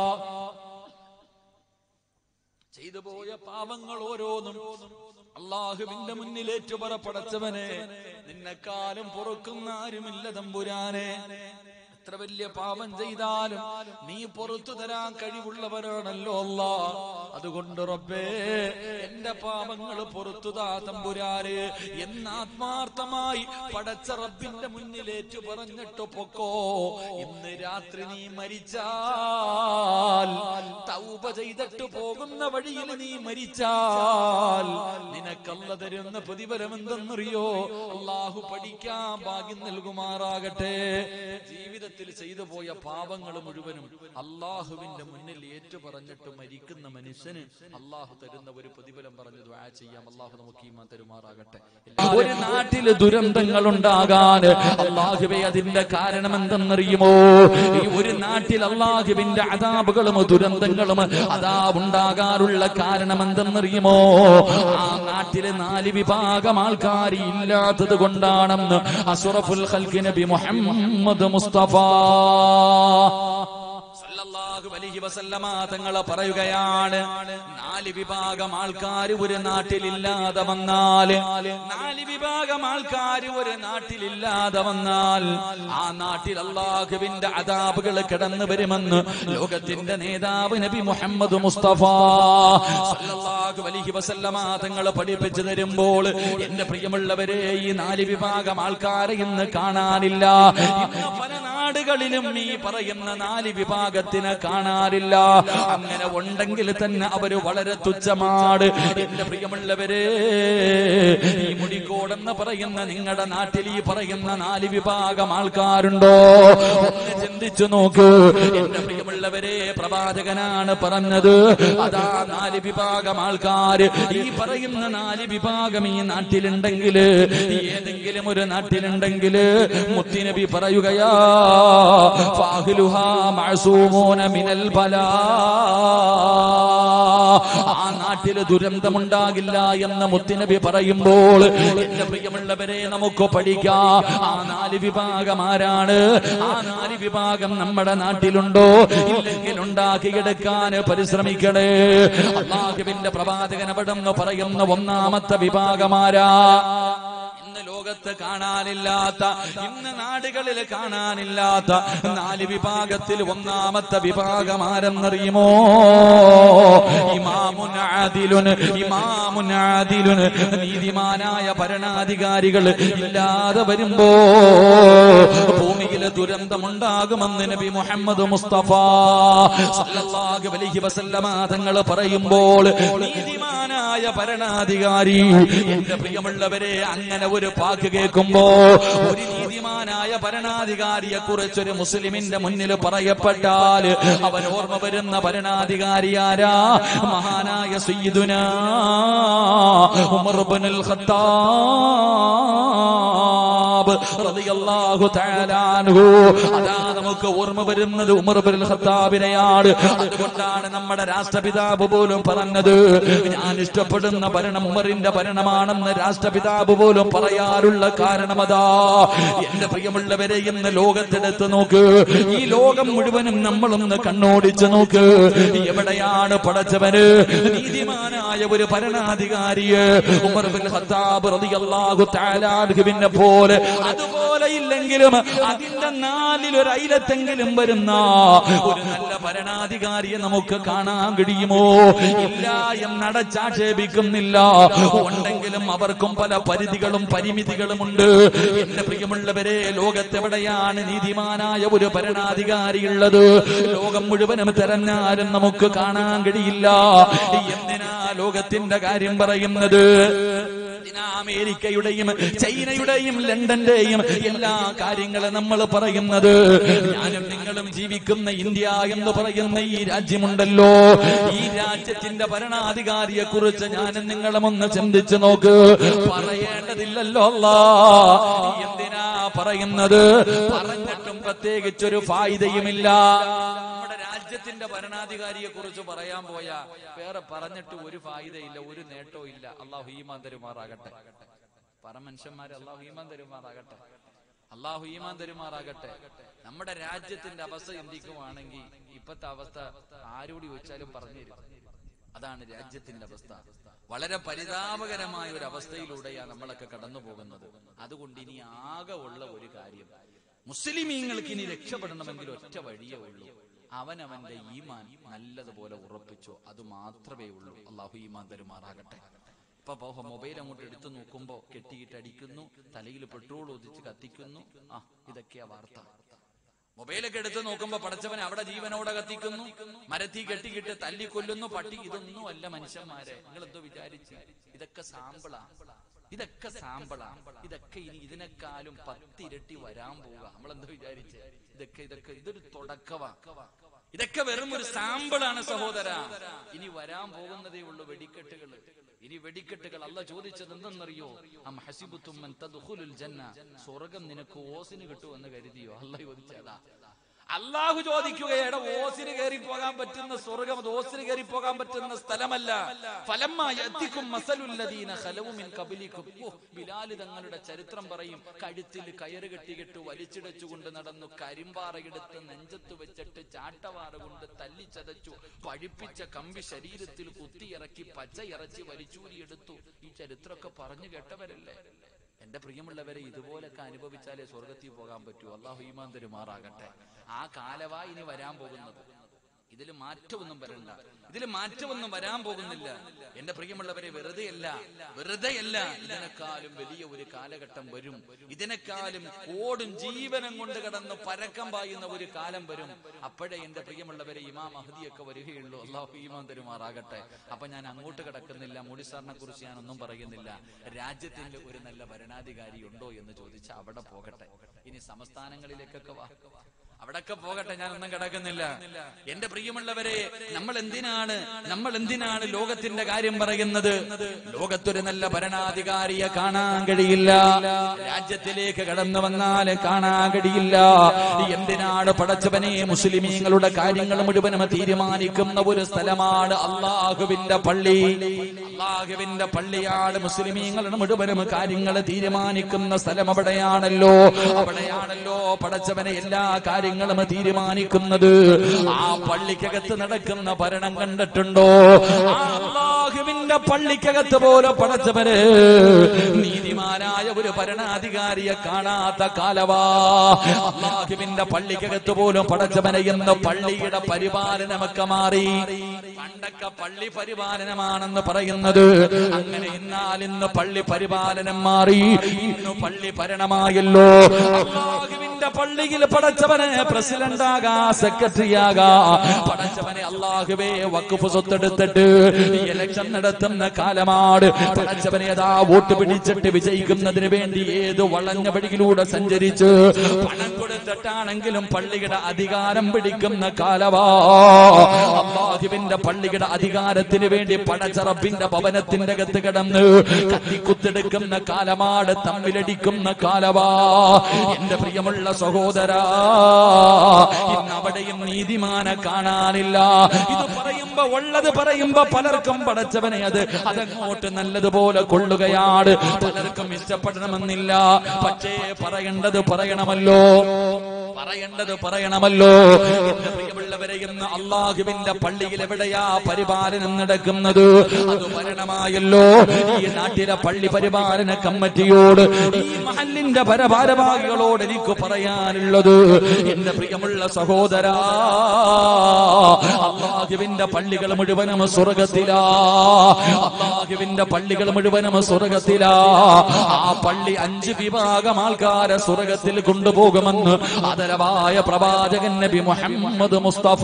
ചെയ്തു പോയ പാപങ്ങൾ ഓരോന്നും അള്ളാഹുവിന്റെ മുന്നിലേറ്റു പറ പടച്ചവനെ നിന്നെക്കാലം പൊറുക്കുന്ന ആരുമില്ല തമ്പുരാനെ എത്ര വലിയ പാപം ചെയ്താലും നീ പുറത്തു തരാൻ കഴിവുള്ളവരാണല്ലോ അല്ല അതുകൊണ്ട് റബ്ബേ എന്റെ പാപങ്ങൾ പുറത്തു താ തമ്പുരാര് എന്ന് ആത്മാർത്ഥമായി പടച്ച റബ്ബിന്റെ മുന്നിലേറ്റു പറഞ്ഞിട്ട് പൊക്കോ ഇന്ന് രാത്രി നീ മരിച്ചാൽ തൗബ ചെയ്തിട്ട് പോകുന്ന വഴിയിൽ നീ മരിച്ചാൽ നിനക്കല്ല തരുന്ന പ്രതിഫലം എന്തെന്നറിയോ അള്ളാഹു പഠിക്കാൻ ഭാഗ്യം നൽകുമാറാകട്ടെ ജീവിതത്തിൽ ചെയ്തു പോയ പാപങ്ങൾ മുഴുവനും അള്ളാഹുവിന്റെ മുന്നിൽ ഏറ്റു പറഞ്ഞിട്ട് മരിക്കുന്ന മനുഷ്യന് അള്ളാഹു തരുന്ന ഒരു പ്രതിഫലം പറഞ്ഞു ദ്വാ ചെയ്യാം അള്ളാഹു നമുക്ക് ഈമാൻ തരുമാറാകട്ടെ ഒരു നാട്ടില് ദുരന്തങ്ങൾ ഉണ്ടാകാൻ അള്ളാഹുവെ അതിന്റെ കാരണം എന്തെന്നറിയുമോ ഈ ഒരു നാട്ടിൽ അള്ളാഹുവിന്റെ അതാപുകളും ദുരന്തങ്ങളും അതാ ഉണ്ടാകാനുള്ള കാരണം എന്തെന്നറിയുമോ ആ നാട്ടില് നാല് വിഭാഗം ആൾക്കാർ ഇല്ലാത്തത് കൊണ്ടാണെന്ന് അസുറഫുൽ ഖൽഖി നബി മുഹമ്മദ് മുസ്തഫ സല്ലല്ലാഹു അലൈഹി വസല്ലമ തങ്ങളെ പറയുകയാണ് നാല് വിഭാഗം ആൾക്കാർ ഒരു നാട്ടിലില്ലാതെ വന്നാൽ നാല് വിഭാഗം ആൾക്കാർ ഒരു നാട്ടിലില്ലാതെ വന്നാൽ ആ നാട്ടിൽ അള്ളാഹുവിന്റെ അതാപുകൾ കിടന്നു വരുമെന്ന് ലോകത്തിന്റെ നേതാവ് നബി മുഹമ്മദ് മുസ്തഫ സല്ലല്ലാഹു അലൈഹി വസല്ലമ തങ്ങൾ പഠിപ്പിച്ചു തരുമ്പോൾ എന്റെ പ്രിയമുള്ളവരെ ഈ നാല് വിഭാഗം ആൾക്കാരെ ഇന്ന് കാണാനില്ല ഇന്ന് പല നാടുകളിലും ഈ പറയുന്ന നാല് വിഭാഗത്തിന് കാണാറില്ല അങ്ങനെ ഉണ്ടെങ്കിൽ തന്നെ അവര് വളരെ തുച്ഛമാണ് എന്റെ പ്രിയമുള്ളവരെ ഈ മുടിക്കോടെന്ന് പറയുന്ന നിങ്ങളുടെ നാട്ടിൽ ഈ പറയുന്ന നാല് വിഭാഗം ആൾക്കാരുണ്ടോ ഒന്ന് ചിന്തിച്ചു നോക്കൂ എന്റെ പ്രിയമുള്ളവരെ പ്രവാചകനാണ് പറഞ്ഞത് അതാ നാല് വിഭാഗം ആൾക്കാർ ഈ പറയുന്ന നാല് വിഭാഗം ഈ നാട്ടിലുണ്ടെങ്കിൽ ഏതെങ്കിലും ഒരു നാട്ടിലുണ്ടെങ്കിൽ മുത്തിനബി പറയുകയാ ഫാഹിലുഹാ മഅസൂമൂന മിനൽ ബലാ ആ നാട്ടില് ദുരന്തമുണ്ടാകില്ല എന്ന് മുത്തിനബി പറയുമ്പോൾ എന്റെ പ്രിയമുള്ളവരെ നമുക്ക് പഠിക്കാം ആ നാല് വിഭാഗം ആരാണ് ആ നാല് വിഭാഗം നമ്മുടെ നാട്ടിലുണ്ടോ ഇല്ലെങ്കിൽ ഉണ്ടാക്കിയെടുക്കാൻ പരിശ്രമിക്കണേ അള്ളാഹുവിന്റെ പ്രവാചകൻ അവിടെ നിന്ന് പറയുന്ന ഒന്നാമത്തെ വിഭാഗമാരാ ഇന്ന് ലോക ലോകത്ത് കാണാനില്ലാത്ത ഇന്ന് നാടുകളിൽ കാണാനില്ലാത്ത നാല് വിഭാഗത്തിൽ ഒന്നാമത്തെ വിഭാഗം ആരെന്നറിയുമോ ഇമാമുൻ ആദിലുൻ ഇമാമുൻ ആദിലുൻ നീതിമാനായ ഭരണാധികാരികൾ ഇല്ലാതെ വരുമ്പോ ഭൂമിയിൽ ദുരന്തമുണ്ടാകുമെന്ന് നബി മുഹമ്മദ് മുസ്തഫ സല്ലല്ലാഹു അലൈഹി വസല്ലമ തങ്ങൾ പറയുമ്പോൾ നീതിമാനായ ഭരണാധികാരി എന്റെ പ്രിയമുള്ളവരെ അങ്ങനെ ഒരു പാക്ക് കേൾക്കുമ്പോ ഒരു നീതിമാനായ ഭരണാധികാരിയെ കുറിച്ചൊരു മുസ്ലിമിന്റെ മുന്നിൽ പറയപ്പെട്ടാൽ അവൻ ഓർമ്മ വരുന്ന ഭരണാധികാരി ആരാ മഹാനായ സയ്യിദുന ഉമർ ഇബ്നുൽ ഖത്താബ് റളിയല്ലാഹു തആല അൻഹു അതാ നമുക്ക് ഓർമ്മ വരുന്നത് ഉമർ ഇബ്നുൽ ഖത്താബിനെയാണ് അതുകൊണ്ടാണ് നമ്മുടെ രാഷ്ട്രപിതാവ് പോലും പറഞ്ഞത് ഞാൻ ഇഷ്ടപ്പെടുന്ന ഭരണം ഉമറിന്റെ ഭരണമാണെന്ന് രാഷ്ട്രപിതാവ് പോലും പറയാറുള്ള കാരണം അതാ എന്റെ പ്രിയമുള്ളവരെ ഇന്ന് ലോകത്തെടുത്ത് നോക്ക് ഈ ലോകം മുഴുവനും നമ്മളൊന്ന് കണ്ണോടിച്ച് നോക്ക് എവിടെയാണ് പടച്ചവന് നീതിമാനായ ഒരു ഭരണാധികാരിയെ ഉമർ ബിൻ ഖത്താബ് റളിയല്ലാഹു തആല അൻഹുവിനെ പോലെ അതുപോലെ ഇല്ലെങ്കിലും അതിന്റെ നാലിൽ ഒരു അയിലത്തെങ്കിലും വരുന്ന ഒരു നല്ല ഭരണാധികാരിയെ നമുക്ക് കാണാൻ കഴിയുമോ ഇല്ല എന്നടച്ചാക്ഷേപിക്കുന്നില്ല ഉണ്ടെങ്കിലും അവർക്കും പല പരിധികളും പരിമിതികളുമുണ്ട് എന്റെ പ്രിയമുള്ളവരെ ലോകത്തെവിടെയാണ് നീതിമാനായ ഒരു ഭരണാധികാരി ഉള്ളത് ലോകം മുഴുവനും തെരഞ്ഞാലും നമുക്ക് കാണാൻ കഴിയില്ല എന്തിനാ ലോകത്തിന്റെ കാര്യം പറയുന്നത് എന്തിനാ അമേരിക്കയുടെയും ചൈനയുടെയും ലണ്ടന്റെയും എല്ലാ കാര്യങ്ങളും നമ്മൾ പറയുന്നത് ഞാനും നിങ്ങളും ജീവിക്കുന്ന ഇന്ത്യ എന്ന് പറയുന്ന ഈ രാജ്യമുണ്ടല്ലോ ഈ രാജ്യത്തിന്റെ ഭരണാധികാരിയെ കുറിച്ച് ഞാനും നിങ്ങളും ഒന്ന് ചിന്തിച്ചു നോക്ക് പറയേണ്ടതില്ലല്ലോ അല്ലാ എന്തിനാ പറയുന്നത് പറഞ്ഞിട്ടും പ്രത്യേകിച്ചൊരു ഫായിദയുമില്ല നമ്മുടെ രാജ്യത്തിന്റെ ഭരണാധികാരിയെ കുറിച്ച് പറയാൻ പോയാ വേറെ പറഞ്ഞിട്ട് ഒരു ഫായിദയില്ല ഒരു നേട്ടവും ഇല്ല അള്ളാഹു ഈമാൻ തരുമാറാകട്ടെ പറ മനുഷ്യന്മാരെ അള്ളാഹു ഈമാൻ തരുമാറാകട്ടെ അള്ളാഹു ഈമാൻ തരുമാറാകട്ടെ നമ്മുടെ രാജ്യത്തിന്റെ അവസ്ഥ ചിന്തിക്കുവാണെങ്കിൽ ഇപ്പത്തെ അവസ്ഥ ആരോട് ചോദിച്ചാലും പറഞ്ഞു തരും അതാണ് രാജ്യത്തിന്റെ അവസ്ഥ വളരെ പരിതാപകരമായ ഒരു അവസ്ഥയിലൂടെയാണ് നമ്മളൊക്കെ കടന്നു പോകുന്നത് അതുകൊണ്ട് ഇനി ആകെ ഉള്ള ഒരു കാര്യം മുസ്ലിമീങ്ങൾക്ക് ഇനി രക്ഷപ്പെടണമെങ്കിൽ ഒറ്റ വഴിയേ ഉള്ളൂ അവനവന്റെ ഈമാൻ നല്ലതുപോലെ ഉറപ്പിച്ചു അത് മാത്രമേ ഉള്ളൂ അള്ളാഹു ഈമാൻ തരുമാറാകട്ടെ ഇപ്പൊ പോഹ മൊബൈൽ അങ്ങോട്ട് എടുത്തു നോക്കുമ്പോ കെട്ടിയിട്ട് അടിക്കുന്നു തലയിൽ പെട്രോൾ ഒതിച്ച് കത്തിക്കുന്നു ആ ഇതൊക്കെയാ വാർത്ത മൊബൈലൊക്കെ എടുത്ത് നോക്കുമ്പോ പടച്ചവൻ അവിടെ ജീവനോടെ കത്തിക്കുന്നു മരത്തി കെട്ടിക്കിട്ട് തല്ലിക്കൊല്ലുന്നു പട്ടി ഇതൊന്നും അല്ല മനുഷ്യന്മാരെ നിങ്ങൾ എന്തോ വിചാരിച്ചു ഇതൊക്കെ സാമ്പിളാ ഇതൊക്കെ സാമ്പിളാ ഇതൊക്കെ ഇനി ഇതിനെക്കാളും പത്തിരട്ടി വരാൻ പോവുക നമ്മളെന്തോ വിചാരിച്ച് ഇതൊക്കെ ഇതൊക്കെ ഇതൊരു തുടക്കവാ ഇതൊക്കെ വെറും ഒരു സാമ്പിളാണ് സഹോദര ഇനി വരാൻ പോകുന്നതേ ഉള്ളൂ വെടിക്കെട്ടുകൾ ഇനി വെടിക്കെട്ടുകൾ അല്ല ചോദിച്ചത് എന്തെന്നറിയോ അം ഹസിബുത്തും മൻ തദ്ഖുലുൽ ജന്ന സ്വർഗം നിനക്ക് ഓസിന് കിട്ടുമെന്ന് കരുതിയോ അല്ല ചോദിച്ചതാ അള്ളാഹു ചോദിക്കുകയാണ് ഓസിന് കയറി പോകാൻ പറ്റുന്ന സ്വർഗം അത് ഓസിന് കയറി പോകാൻ പറ്റുന്ന സ്ഥലമല്ല ഫലമാക്കും മസലുല്ലദീന ഖലവുമിൻ കബലിക്കും ഓ ബിലാല് തങ്ങളുടെ ചരിത്രം പറയും കഴുത്തിൽ കയറ് കെട്ടികിട്ട് വലിച്ചിടച്ചുകൊണ്ട് നടന്നു കരിമ്പാറയെടുത്ത് നെഞ്ചത്ത് വെച്ചിട്ട് ചാട്ടവാറ കൊണ്ട് തല്ലിച്ചതച്ചു പഴിപ്പിച്ച കമ്പി ശരീരത്തിൽ കുത്തിയിറക്കി പച്ച ഇറച്ചി വലിച്ചൂരിയെടുത്തു ഈ ചരിത്രമൊക്കെ പറഞ്ഞു കേട്ടവരല്ലേ എന്റെ പ്രിയമുള്ളവരെ ഇതുപോലൊക്കെ അനുഭവിച്ചാലേ സ്വർഗത്തിൽ പോകാൻ പറ്റൂ അള്ളാഹു ഈമാൻ തരുമാറാകട്ടെ ആ കാലവാ ഇനി വരാൻ പോകുന്നത് ഇതിൽ മാറ്റമൊന്നും വരണ്ട ഇതിൽ മാറ്റമൊന്നും വരാൻ പോകുന്നില്ല എന്റെ പ്രിയമുള്ളവരെ വെറുതെയല്ല വെറുതെയല്ല ഇതിനേക്കാളും വലിയ ഒരു കാലഘട്ടം വരും ഇതിനേക്കാളും ഓടും ജീവനം കൊണ്ട് കടന്ന് പരക്കം പായുന്ന ഒരു കാലം വരും അപ്പോഴേ എന്റെ പ്രിയമുള്ളവരെ ഇമാം മഹദിയൊക്കെ വരികയുള്ളൂ അള്ളാഹു ഈമാൻ തരുമാറാകട്ടെ അപ്പൊ ഞാൻ അങ്ങോട്ട് കിടക്കുന്നില്ല മോഡി സാറിനെ കുറിച്ച് ഞാൻ ഒന്നും പറയുന്നില്ല രാജ്യത്തിന്റെ ഒരു നല്ല ഭരണാധികാരി ഉണ്ടോ എന്ന് ചോദിച്ചാൽ അവിടെ പോകട്ടെ ഇനി സംസ്ഥാനങ്ങളിലേക്കൊക്കെ വാ അവിടൊക്കെ പോകട്ടെ ഞാൻ ഒന്നും കിടക്കുന്നില്ല എന്റെ പ്രിയമുള്ളവരെ നമ്മൾ എന്തിനാണ് നമ്മൾ എന്തിനാണ് ലോകത്തിന്റെ കാര്യം പറയുന്നത് ലോകത്തൊരു നല്ല ഭരണാധികാരിയെ കാണാൻ കഴിയില്ല രാജ്യത്തിലേക്ക് കടന്നു വന്നാൽ കാണാൻ കഴിയില്ല എന്തിനാണ് പടച്ചവനെ മുസ്ലിമീങ്ങളുടെ കാര്യങ്ങൾ മുഴുവനും തീരുമാനിക്കുന്ന ഒരു സ്ഥലമാണ് അള്ളാഹുവിന്റെ പള്ളി അള്ളാഹുവിന്റെ പള്ളിയാണ് മുസ്ലിമീങ്ങളുടെ മുഴുവനും കാര്യങ്ങൾ തീരുമാനിക്കുന്ന സ്ഥലം അവിടെയാണല്ലോ അവിടെയാണല്ലോ പടച്ചവനെ എല്ലാ കാര്യങ്ങളും തീരുമാനിക്കുന്നത് ആ പള്ളിക്കകത്ത് നടക്കുന്ന ഭരണം കണ്ടിട്ടുണ്ടോ ആ അള്ളാഹുവിന്റെ അള്ളാഹുവിന്റെ പള്ളിക്കകത്ത് പോലെ പടച്ചവര് നീതിമാനായ ഒരു ഭരണാധികാരിയെ കാണാത്ത കാലവാ അള്ളാഹുവിന്റെ പള്ളിക്കകത്ത് പോലും പടച്ചവനെ എന്ന് പള്ളിയുടെ പരിപാലനമൊക്കെ മാറി പണ്ടൊക്കെ പള്ളി പരിപാലനമാണെന്ന് പറയുന്നത് അങ്ങനെ എന്നാൽ ഇന്ന് പള്ളി പരിപാലനം മാറി ഇന്ന് പള്ളി ഭരണമായല്ലോ അള്ളാഹുവിന്റെ പള്ളിയിൽ പടച്ചവനെ പ്രസിഡന്റ് ആകാ സെക്രട്ടറി ആകാ പടച്ചവനെ അള്ളാഹുവേ വക്കുഫ് സ്വത്തെടുത്തിട്ട് ഇലക്ഷൻ നടത്തുന്ന കാലമാണ് പടച്ചവനെ അതാ വോട്ട് പിടിച്ചിട്ട് വിജയിക്കുന്നതിന് വേണ്ടി ഏത് വളഞ്ഞ വഴിയിലൂടെ സഞ്ചരിച്ച് പണം കൊടുത്തിട്ടാണെങ്കിലും പള്ളിയുടെ അധികാരം പിടിക്കുന്ന കാലമാ അള്ളാഹുവിന്റെ പള്ളിയുടെ അധികാരത്തിന് വേണ്ടി പടച്ചറപ്പിന്റെ ഭവനത്തിന്റെ അകത്ത് കിടന്ന് കത്തിക്കുത്തെടുക്കുന്ന കാലമാണ് തമ്മിലടിക്കുന്ന കാലമാ എന്റെ പ്രിയമുള്ള സഹോദരാ ഇന്ന് അവിടെയും നീതിമാനെ കാണാനില്ല ഇത് പറയുമ്പോ ഉള്ളത് പറയുമ്പോ പലർക്കും പടച്ചവനെ അത് അതങ്ങോട്ട് നല്ലതുപോലെ കൊള്ളുകയാണ് പലർക്കും ഇഷ്ടപ്പെടണമെന്നില്ല പക്ഷേ പറയേണ്ടത് പറയണമല്ലോ പറയേണ്ടത് പറയണമല്ലോ എന്റെ പ്രിയമുള്ളവരെ ഇന്ന് അള്ളാഹുവിന്റെ പള്ളിയിൽ എവിടെയാ പരിപാലനം നടക്കുന്നത് അത് ഭരണമായല്ലോ ഈ നാട്ടിലെ പള്ളി പരിപാലന കമ്മിറ്റിയോട് ഈ മഹലിന്റെ പരഭാരവാഹികളോട് എനിക്ക് പറയാനുള്ളത് എന്റെ പ്രിയമുള്ള സഹോദരാ അള്ളാഹുവിന്റെ പള്ളികൾ മുഴുവനും സ്വർഗത്തിലാ അള്ളാഹുവിന്റെ പള്ളികൾ മുഴുവനും സ്വർഗത്തിലാ ആ പള്ളി അഞ്ച് വിഭാഗം ആൾക്കാരെ സ്വർഗത്തിൽ കൊണ്ടുപോകുമെന്ന് ആദരവായ പ്രവാചകൻ നബി മുഹമ്മദ് മുസ്തഫ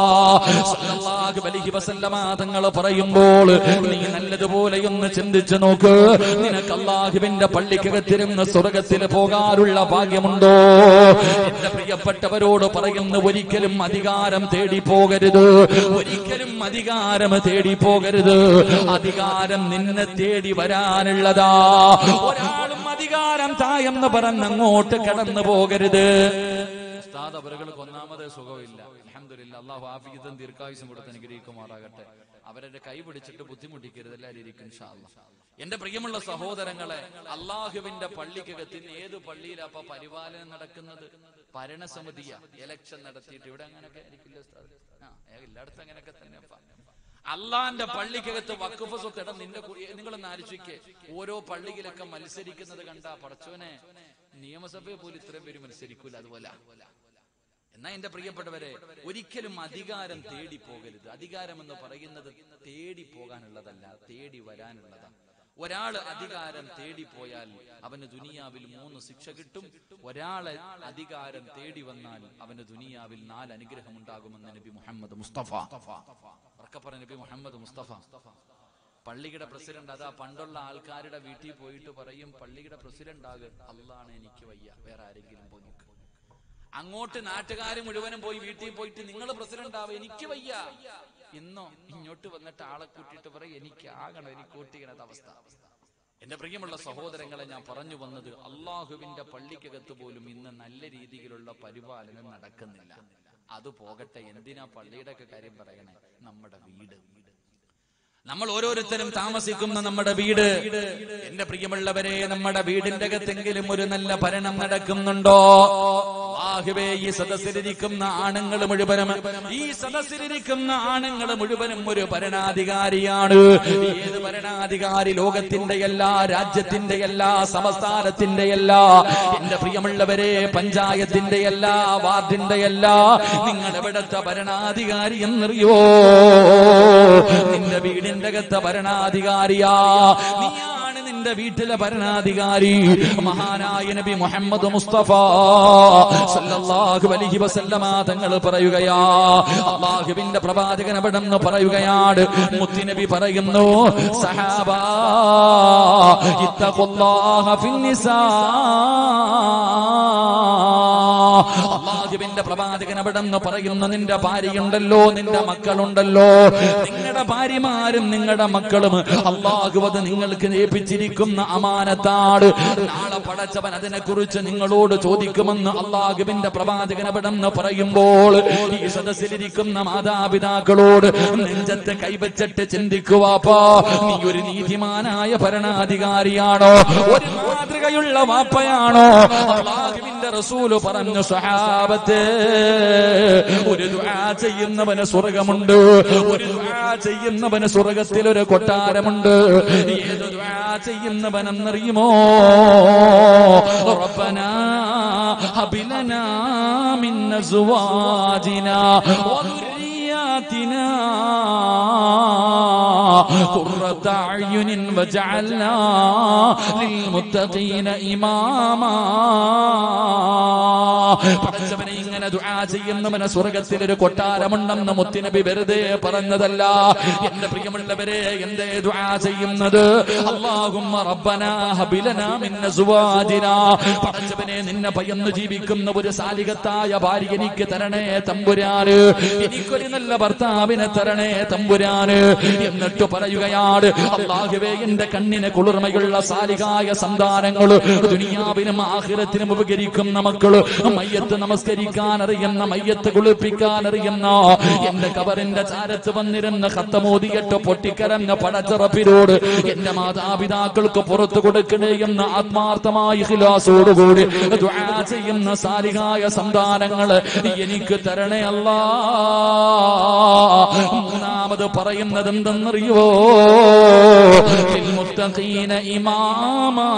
സല്ലല്ലാഹു അലൈഹി വസല്ലമ തങ്ങൾ പറയുമ്പോൾ നീ നല്ലതുപോലെ ഒന്ന് ചിന്തിച്ചു നോക്ക് നിനക്ക് അള്ളാഹുവിന്റെ പള്ളിക്കകത്തിരുന്ന് സ്വർഗത്തിൽ പോകാനുള്ള ഭാഗ്യമുണ്ടോ എന്റെ പ്രിയപ്പെട്ടവരോട് പറയുന്നു ഒരിക്കലും അധികാരം തേടി പോകരുത് ഒരിക്കലും അധികാരം തേടി പോകരുത് അധികാരം നിന്നെ തേടി വരാനുള്ളതാ ഒരാളും അധികാരം തായെന്ന് പറഞ്ഞ് അങ്ങോട്ട് കടന്നു പോകരുത് ഉസ്താദ് അവർക്ക് ഒന്നാമത് സുഖമില്ല അൽഹംദുലില്ല അള്ളാഹു ആഫിയത്തും ദീർഘായുസും കൊടുത്ത് അനുഗ്രഹിക്കുമാറാകട്ടെ അവരുടെ കൈ പിടിച്ചിട്ട് ബുദ്ധിമുട്ടിക്കരുത് എല്ലാവരും ഇരിക്കും ഇൻഷാ അല്ലാ. എന്റെ പ്രിയമുള്ള സഹോദരങ്ങളെ അള്ളാഹുവിന്റെ പള്ളിക്കകത്ത് ഇന്ന് ഏത് പള്ളിയിലാ അപ്പൊ പരിപാലനം നടക്കുന്നത് ഭരണസമിതിയ ഇലക്ഷൻ നടത്തിയിട്ട് ഇവിടെ അങ്ങനെയൊക്കെ ആയിരിക്കില്ല ഉസ്താദ് ആ എല്ലായിടത്തും അങ്ങനെയൊക്കെ തന്നെ അള്ളാന്റെ പള്ളിക്കകത്ത് വക്കുഫ് സ്വത്ത് ഇടം നിന്റെ നിങ്ങളൊന്ന് ആലോചിക്കേ ഓരോ പള്ളിയിലൊക്കെ മത്സരിക്കുന്നത് കണ്ട പടച്ചോനെ നിയമസഭയെ പോലും ഇത്രയും പേര് മത്സരിക്കൂല അതുപോലെ എന്നാ എന്റെ പ്രിയപ്പെട്ടവരെ ഒരിക്കലും അധികാരം തേടി പോകരുത് അധികാരം എന്ന് പറയുന്നത് തേടി പോകാനുള്ളതല്ല തേടി വരാനുള്ളതാണ് ഒരാള് അധികാരം തേടി പോയാൽ അവന് ദുനിയാവിൽ മൂന്ന് ശിക്ഷ കിട്ടും ഒരാളെ അധികാരം തേടി വന്നാൽ അവന് ദുനിയാവിൽ നാല് അനുഗ്രഹം ഉണ്ടാകുമെന്ന് നബി മുഹമ്മദ് മുസ്തഫ ഉറക്കപ്പറ നബി മുഹമ്മദ് മുസ്തഫ പള്ളിയുടെ പ്രസിഡന്റ് അതാ പണ്ടുള്ള ആൾക്കാരുടെ വീട്ടിൽ പോയിട്ട് പറയും പള്ളിയുടെ പ്രസിഡന്റ് ആകെ അല്ലാണ് എനിക്ക് വയ്യ വേറെ ആരെങ്കിലും പോയി നോക്ക് അങ്ങോട്ട് നാട്ടുകാർ മുഴുവനും പോയി വീട്ടിൽ പോയിട്ട് നിങ്ങൾ പ്രസിഡന്റ് ആവും എനിക്ക് വയ്യ ഇന്നോ ഇങ്ങോട്ട് വന്നിട്ട് ആളെ കൂട്ടിയിട്ട് പറയും എനിക്ക് ആകണം എനിക്ക് കൂട്ടിക്കണത് അവസ്ഥ എന്റെ പ്രിയമുള്ള സഹോദരങ്ങളെ ഞാൻ പറഞ്ഞു വന്നത് അള്ളാഹുവിന്റെ പള്ളിക്കകത്ത് പോലും ഇന്ന് നല്ല രീതിയിലുള്ള പരിപാലനം നടക്കുന്നില്ല അത് പോകട്ടെ എന്തിനാ പള്ളിയുടെ ഒക്കെ കാര്യം പറയണേ നമ്മുടെ വീട് നമ്മൾ ഓരോരുത്തരും താമസിക്കുന്ന നമ്മുടെ വീട് എന്റെ പ്രിയമുള്ളവരെ നമ്മുടെ വീടിന്റെ അകത്തെങ്കിലും ഒരു നല്ല ഭരണം നടക്കുന്നുണ്ടോ അല്ലാഹുവേ ഈ സദസ്സിലിരിക്കുന്ന ആണുങ്ങൾ മുഴുവനും ഈ സദസ്സിലിരിക്കുന്ന ആണുങ്ങൾ മുഴുവനും ഒരു ഭരണാധികാരിയാണ് ഏത് ഭരണാധികാരി ലോകത്തിന്റെ എല്ലാ രാജ്യത്തിന്റെ എല്ലാ സംസ്ഥാനത്തിന്റെ എല്ലാ എന്റെ പ്രിയമുള്ളവരെ പഞ്ചായത്തിന്റെ എല്ലാ വാർഡിന്റെ എല്ലാ നിങ്ങൾ എവിടത്തെ ഭരണാധികാരി എന്നറിയോ നിന്റെ വീടിന്റെ അകത്തെ ഭരണാധികാരിയാ നീയാണ് നിന്റെ വീട്ടിലെ ഭരണാധികാരി മഹാനായ നബി മുഹമ്മദ് മുസ്തഫ സല്ലല്ലാഹു അലൈഹി വസല്ലമ തങ്ങൾ പറയുകയാ അള്ളാഹുവിന്റെ പ്രവാചകൻ അവിടെ നിന്ന് പറയുകയാണ് മുത്തുനബി പറയുന്നു സഹാബ ഇത്തഖുല്ലാഹ ഫിന്നിസാ അള്ളാഹുവിന്റെ പ്രവാചകൻ അവിടെ നിന്ന് പറയുന്ന നിന്റെ ഭാര്യയുണ്ടല്ലോ നിന്റെ മക്കളുണ്ടല്ലോ നിങ്ങളുടെ ഭാര്യമാരും നിങ്ങളുടെ മക്കളും അള്ളാഹു അത് നിങ്ങൾക്ക് ഏൽപ്പിച്ചിരിക്കുന്ന അമാനത്താണ് നാളെ പടച്ചവൻ അതിനെ കുറിച്ച് നിങ്ങളോട് ചോദിക്കുമെന്ന് അള്ളാഹുവിന്റെ പ്രവാചകൻ അവിടെ നിന്ന് പറയുമ്പോൾ ഈ സദസ്സിലിരിക്കുന്ന മാതാപിതാക്കളോട് നെഞ്ചത്തെ കൈവച്ചിട്ട് ചിന്തിക്കുവാപ്പാ നീ ഒരു നീതിമാനായ ഭരണാധികാരിയാണോ ഒരു മാതൃകയുള്ള വാപ്പയാണോ അള്ളാഹുവിന്റെ അള്ളാഹുവിന്റെ റസൂല് പറഞ്ഞു സഹാബത്തെ ഒരു ദുആ ചെയ്യുന്നവന് സ്വർഗമുണ്ട് ഒരു ദുആ ചെയ്യുന്നവന് സ്വർഗത്തിൽ ഒരു കൊട്ടാരമുണ്ട് ഏത് ദുആ ചെയ്യുന്നവനെന്നറിയുമോ റബ്ബനാ ഹബിലനാ മിൻ അസ്വാജിനാ وذرياتنا قرة أعين وجعلنا للمتقين إماما പടച്ചവനെ ഇങ്ങനെ ദുആ ചെയ്യുന്നവന് സ്വർഗത്തിൽ ഒരു കൊട്ടാരമുണ്ടെന്ന് മുത്തിനബി വെറുതെ പറഞ്ഞതല്ല എന്റെ പ്രിയമുള്ളവരെ എന്തേ ദുആ ചെയ്യുന്നത് അല്ലാഹുമ്മ റബ്ബനാ ഹബിലനാ മിൻ അസ്വാജിനാ പടച്ചവനെ നിന്നെ ഭയന്ന് ജീവിക്കുന്ന ഒരു സാലികത്തായ ഭാര്യ എനിക്ക് തരണേ തമ്പുരാന് എനിക്കൊരു നല്ല ഭർത്താവിനെ തരണേ തമ്പുരാന് എന്നിട്ട് പറയുകയാണ് അള്ളാഹുവേ എന്റെ കണ്ണിന് കുളിർമയുള്ള സാലികായ സന്താനങ്ങള് ദുനിയാവിനും ആഹിരത്തിനും ഉപകരിക്കുന്ന മക്കള് മയ്യത്ത് നമസ്കരിക്കാൻ അറിയുന്ന മയ്യത്ത് കുളിപ്പിക്കാൻ അറിയുന്ന എന്റെ കബറിന്റെ ചാരത്ത് വന്നിരുന്ന കത്തമോദിയിട്ട് പൊട്ടിക്കരഞ്ഞ പടച്ചറപ്പിനോട് എന്റെ മാതാപിതാക്കൾക്ക് പുറത്തു കൊടുക്കണേ എന്ന ആത്മാർത്ഥമായ ഹിലാസോടുകൂടി ദുആ ചെയ്യുന്ന സാലികായ സന്താനങ്ങള് എനിക്ക് തരണേ അല്ലാ മൂന്നാമത് പറയുന്നത് എന്തെന്നറിയോ മുത്തഖീന ഇമാമാ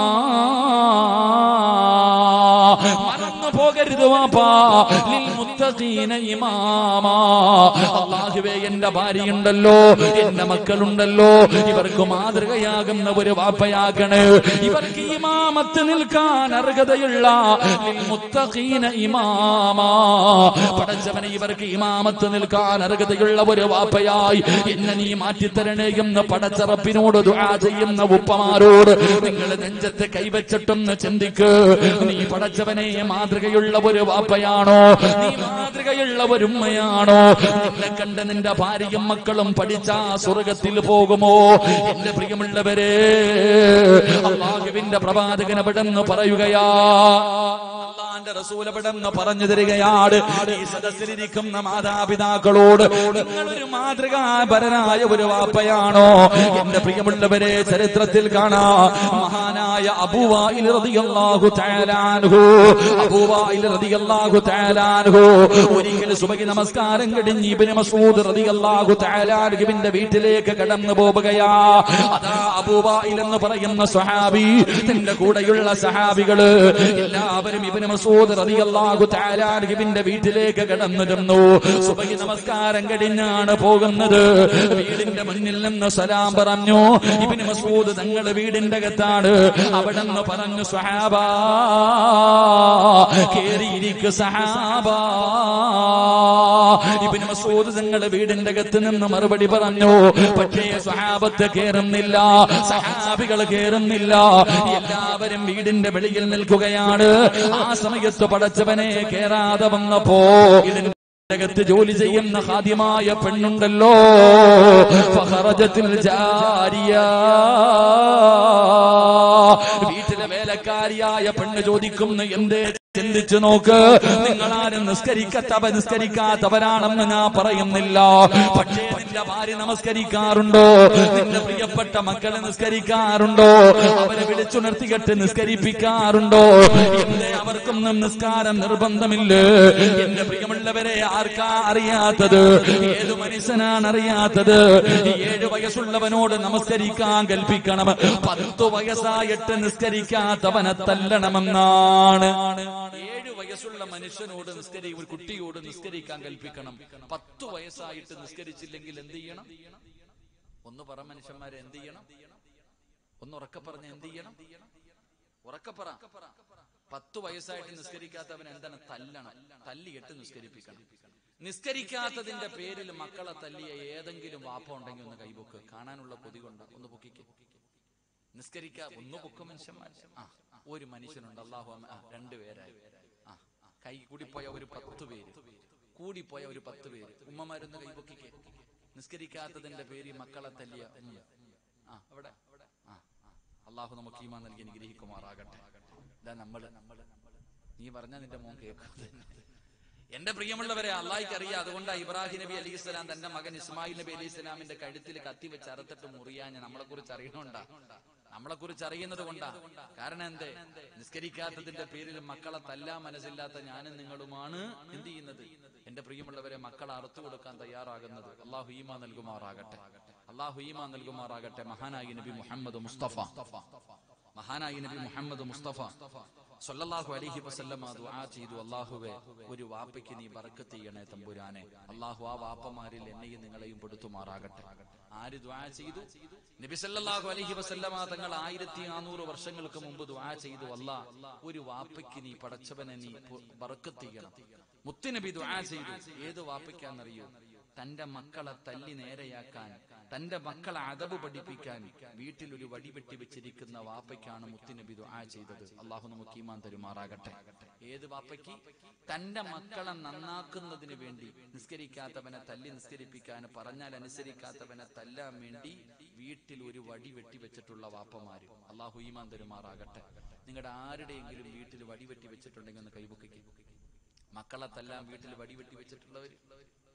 മറന്നു പോകരുത് വാപ്പാ ലിൽ മുത്തഖീന ഇമാമാ അല്ലാഹുവേ എന്റെ ഭാര്യയുണ്ടല്ലോ എന്റെ മക്കളുണ്ടല്ലോ ഇവർക്ക് മാതൃകയാകുന്ന ഒരു വാപ്പയാകണേ ഇവർക്ക് ഇമാമത്ത് നിൽക്കാൻ അർഹതയുള്ള ലിൽ മുത്തഖീന ഇമാമാ പടച്ചവനെ ഇവർക്ക് ഇമാമത്ത് നിൽക്കാൻ അർഹതയുള്ള ഒരു വാപ്പയായി എന്നെ നീ മാറ്റിത്തരണേ എന്ന് പടച്ചറപ്പിനോട് ദുആ ചെയ്യുന്ന ഉപ്പമാരോട് നിങ്ങൾ നെഞ്ചത്ത് കൈവച്ചിട്ടൊന്ന് ചിന്തിക്ക് നീ പടച്ചവനെ മാതൃകയുള്ള ഒരു വാപ്പയാണോ നീ മാതൃകയുള്ള ഒരു ഉമ്മയാണോ നിന്നെ കണ്ട് നിന്റെ ഭാര്യയും മക്കളും പഠിച്ച സ്വർഗത്തിൽ പോകുമോ എന്റെ പ്രിയമുള്ളവരെ അള്ളാഹുവിന്റെ പ്രവാചകൻ എവിടെന്ന് പറയുകയാ അള്ളാന്റെ റസൂൽ എവിടെന്ന് പറഞ്ഞു തരികയാണ് ഈ സദസ്സിലിരിക്കുന്ന മാതാപിതാക്കളോട് നിങ്ങളൊരു മാതൃകാപരനായ ഒരു വാപ്പയാണോ എന്റെ പ്രിയമുള്ളവരെ ചരിത്രത്തിൽ കാണാ മഹാനായ അബൂവായിൽ റളിയല്ലാഹു തആല അൻഹു അബൂവായിൽ റളിയല്ലാഹു തആല അൻഹു ഒരിക്കൽ സുബഹി നമസ്കാരം കഴിഞ്ഞ് ഇബ്നു മസ്ഊദ് റളിയല്ലാഹു തആല അൻഹുവിന്റെ വീട്ടിലേക്ക് കടന്നു പോവുകയാ അതാ അബൂവായിൽ എന്ന് പറയുന്ന സ്വഹാബി തന്റെ കൂടെയുള്ള സഹാബികള് എല്ലാവരും ഇബ്നു മസ്ഊദ് റളിയല്ലാഹു തആല അൻഹുവിന്റെ വീട്ടിലേക്ക് കടന്നു ചെന്നു സുബഹി നമസ്കാരം കഴിഞ്ഞാണ് പോകുന്നത് വീടിന്റെ മുന്നിൽ നിന്ന് സലാം പറഞ്ഞു ഇബ്നു മസ്ഊദ് തങ്ങളുടെ വീടിന്റെ അകത്താണ് അവിടെ നിന്ന് പറഞ്ഞു സഹാബ കേറിയിരിക്കു സഹാബ ഇബ്നു മസ്ഊദ് തങ്ങളുടെ വീടിന്റെ അകത്ത് നിന്ന് മറുപടി പറഞ്ഞു പക്ഷേ സഹാബത്ത് കേറുന്നില്ല സഹാബികൾ കേറുന്നില്ല എല്ലാവരും വീടിന്റെ വെളിയിൽ നിൽക്കുകയാണ് ആ സമയത്ത് പടച്ചവനെ കേറാതെ വന്നപ്പോ ഇതിന്റെ അകത്ത് ജോലി ചെയ്യുന്ന ഹാദ്യമായ പെണ്ണുണ്ടല്ലോ ഫഹറജത്തിൽ ജാരിയ വീട്ടിലെ വേലക്കാരിയായ പെണ്ണ് ചോദിക്കുന്നു എന്തേ ചിന്തിച്ചു നോക്ക് നിങ്ങളാരും നിസ്കരിക്കത്തവ നിസ്കരിക്കാത്തവരാണെന്ന് ഞാൻ പറയുന്നില്ല പക്ഷേ നിന്റെ ഭാര്യ നമസ്കരിക്കാറുണ്ടോ നിന്റെ പ്രിയപ്പെട്ട മക്കളെ നിസ്കരിക്കാറുണ്ടോ അവരെ വിളിച്ചുണർത്തികെട്ട് നിസ്കരിപ്പിക്കാറുണ്ടോ എന്തേ അവർക്കൊന്നും നിസ്കാരം നിർബന്ധമില്ലേ എന്റെ പ്രിയമുള്ളവരെ ആർക്കാ അറിയാത്തത് ഏതു മനുഷ്യനാണ് അറിയാത്തത് ഏഴു വയസ്സുള്ളവനോട് നമസ്കരിക്കാൻ കൽപ്പിക്കണം പത്തു വയസ്സായിട്ട് നിസ്കരിക്കാത്തവനെ തല്ലണമെന്നാണ് ഏഴു വയസ്സുള്ള മനുഷ്യനോട് നിസ്കരി ഒരു കുട്ടിയോട് നിസ്കരിക്കാൻ കൽപ്പിക്കണം പത്തു വയസ്സായിട്ട് നിസ്കരിച്ചില്ലെങ്കിൽ എന്ത് ചെയ്യണം ഒന്ന് പറ മനുഷ്യന്മാരെ എന്ത് ചെയ്യണം ഒന്ന് ഉറക്കെ പറഞ്ഞ എന്ത് ചെയ്യണം ഉറക്കെ പറ പത്തു വയസ്സായിട്ട് നിസ്കരിക്കാത്തവൻ എന്താണ് തല്ലണം തല്ലിയിട്ട് നിസ്കരിപ്പിക്കണം നിസ്കരിക്കാത്തതിന്റെ പേരിൽ മക്കളെ തല്ലിയ ഏതെങ്കിലും വാപ്പ ഉണ്ടെങ്കിൽ ഒന്ന് കൈപൊക്ക് കാണാനുള്ള കൊതി കൊണ്ട് ഒന്ന് പൊക്കിക്ക് നിസ്കരിക്കാ ഒന്ന് പൊക്ക മനുഷ്യന്മാർ ആ ഒരു മനുഷ്യനുണ്ട് അള്ളാഹു അമ്മ- ആ രണ്ടുപേരായി ആ കൈ കൂടിപ്പോയ ഒരു പത്ത് പേര് കൂടിപ്പോയ ഒരു പത്ത് പേര് ഉമ്മമാരൊന്ന് കൈപൊക്കിക്ക് നിസ്കരിക്കാത്തതിന്റെ പേര് മക്കളെ തല്ലിയ ഉം. ആ അവിടെ ആ ആ. അള്ളാഹു നമുക്ക് ഈമാൻ നൽകി അനുഗ്രഹിക്കുമാറാകട്ടെ ഇതാ നമ്മള് നീ പറഞ്ഞ നിന്റെ മോൻ കേൾക്കാതെ എന്റെ പ്രിയമുള്ളവരെ അള്ളാഹിക്ക് അറിയാം അതുകൊണ്ടാണ് ഇബ്രാഹിം നബി അലൈഹി സ്വലാം തന്റെ മകൻ ഇസ്മായിൽ നബി അലൈഹി സ്വലാമിന്റെ കഴുത്തിൽ കത്തി വെച്ച് അറുത്തിട്ട് മുറിയാൻ നമ്മളെ കുറിച്ച് അറിയണോണ്ടാ നമ്മളെ കുറിച്ച് അറിയുന്നത് കൊണ്ടാ കാരണം എന്തേ നിസ്കരിക്കാത്തതിന്റെ പേരിൽ മക്കളെ തല്ലാൻ മനസ്സില്ലാത്ത ഞാനും നിങ്ങളുമാണ് എന്ത് ചെയ്യുന്നത് എന്റെ പ്രിയമുള്ളവരെ മക്കളെ അറുത്തു കൊടുക്കാൻ തയ്യാറാകുന്നത് അള്ളാഹു ഈമ നൽകുമാറാകട്ടെ അള്ളാഹു ഈമ നൽകുമാറാകട്ടെ മഹാനായി നബി മുഹമ്മദ് മുസ്തഫ മഹാനായി നബി മുഹമ്മദ് മുസ്തഫ സല്ലല്ലാഹു അലൈഹി വസല്ലമ ദുആ ചെയ്തു അല്ലാഹുവേ ഒരു വാപ്പയ്ക്ക് നീ ബർക്കത്ത് ചെയ്യണേ തമ്പുരാനെ അല്ലാഹു ആ വാപ്പമാരിൽ എന്നെയും നിങ്ങളെയും പെടുത്തുമാറാകട്ടെ ആര് ദുആ ചെയ്തു നബി സല്ലല്ലാഹു അലൈഹി വസല്ലമ തങ്ങൾ ആയിരത്തി നാനൂറ് വർഷങ്ങൾക്ക് മുമ്പ് ദുആ ചെയ്തു അല്ലാ ഒരു വാപ്പയ്ക്ക് നീ പടച്ചവനെ നീ പു- ബർക്കത്ത് ചെയ്യണം മുത്തുനബി ദുആ ചെയ്തു ഏത് വാപ്പയ്ക്കാന്നറിയോ തന്റെ മക്കളെ തല്ലി നേരെയാക്കാൻ തന്റെ മക്കളെ അതവ് പഠിപ്പിക്കാൻ വീട്ടിൽ ഒരു വടിവെട്ടി വെച്ചിരിക്കുന്ന വാപ്പയ്ക്കാണ് മുത്തുനബി ദുആ ചെയ്തത് അള്ളാഹു നമുക്ക് ഈമാൻ തരുമാറാകട്ടെ ഏത് വാപ്പയ്ക്ക് തന്റെ മക്കളെ നന്നാക്കുന്നതിന് വേണ്ടി നിസ്കരിക്കാത്തവനെ തല്ലി നിസ്കരിപ്പിക്കാൻ പറഞ്ഞാൽ അനുസരിക്കാത്തവനെ തല്ലാൻ വേണ്ടി വീട്ടിൽ ഒരു വടി വെട്ടി വെച്ചിട്ടുള്ള വാപ്പമാര് അള്ളാഹു ഈമാൻ തരുമാറാകട്ടെ നിങ്ങളുടെ ആരുടെയെങ്കിലും വീട്ടിൽ വടി വെട്ടി വെച്ചിട്ടുണ്ടെങ്കിൽ ഒന്ന് കൈപൊക്കിക്ക് മക്കളെ തല്ലാൻ വീട്ടിൽ വടി വെട്ടി വെച്ചിട്ടുള്ളവര്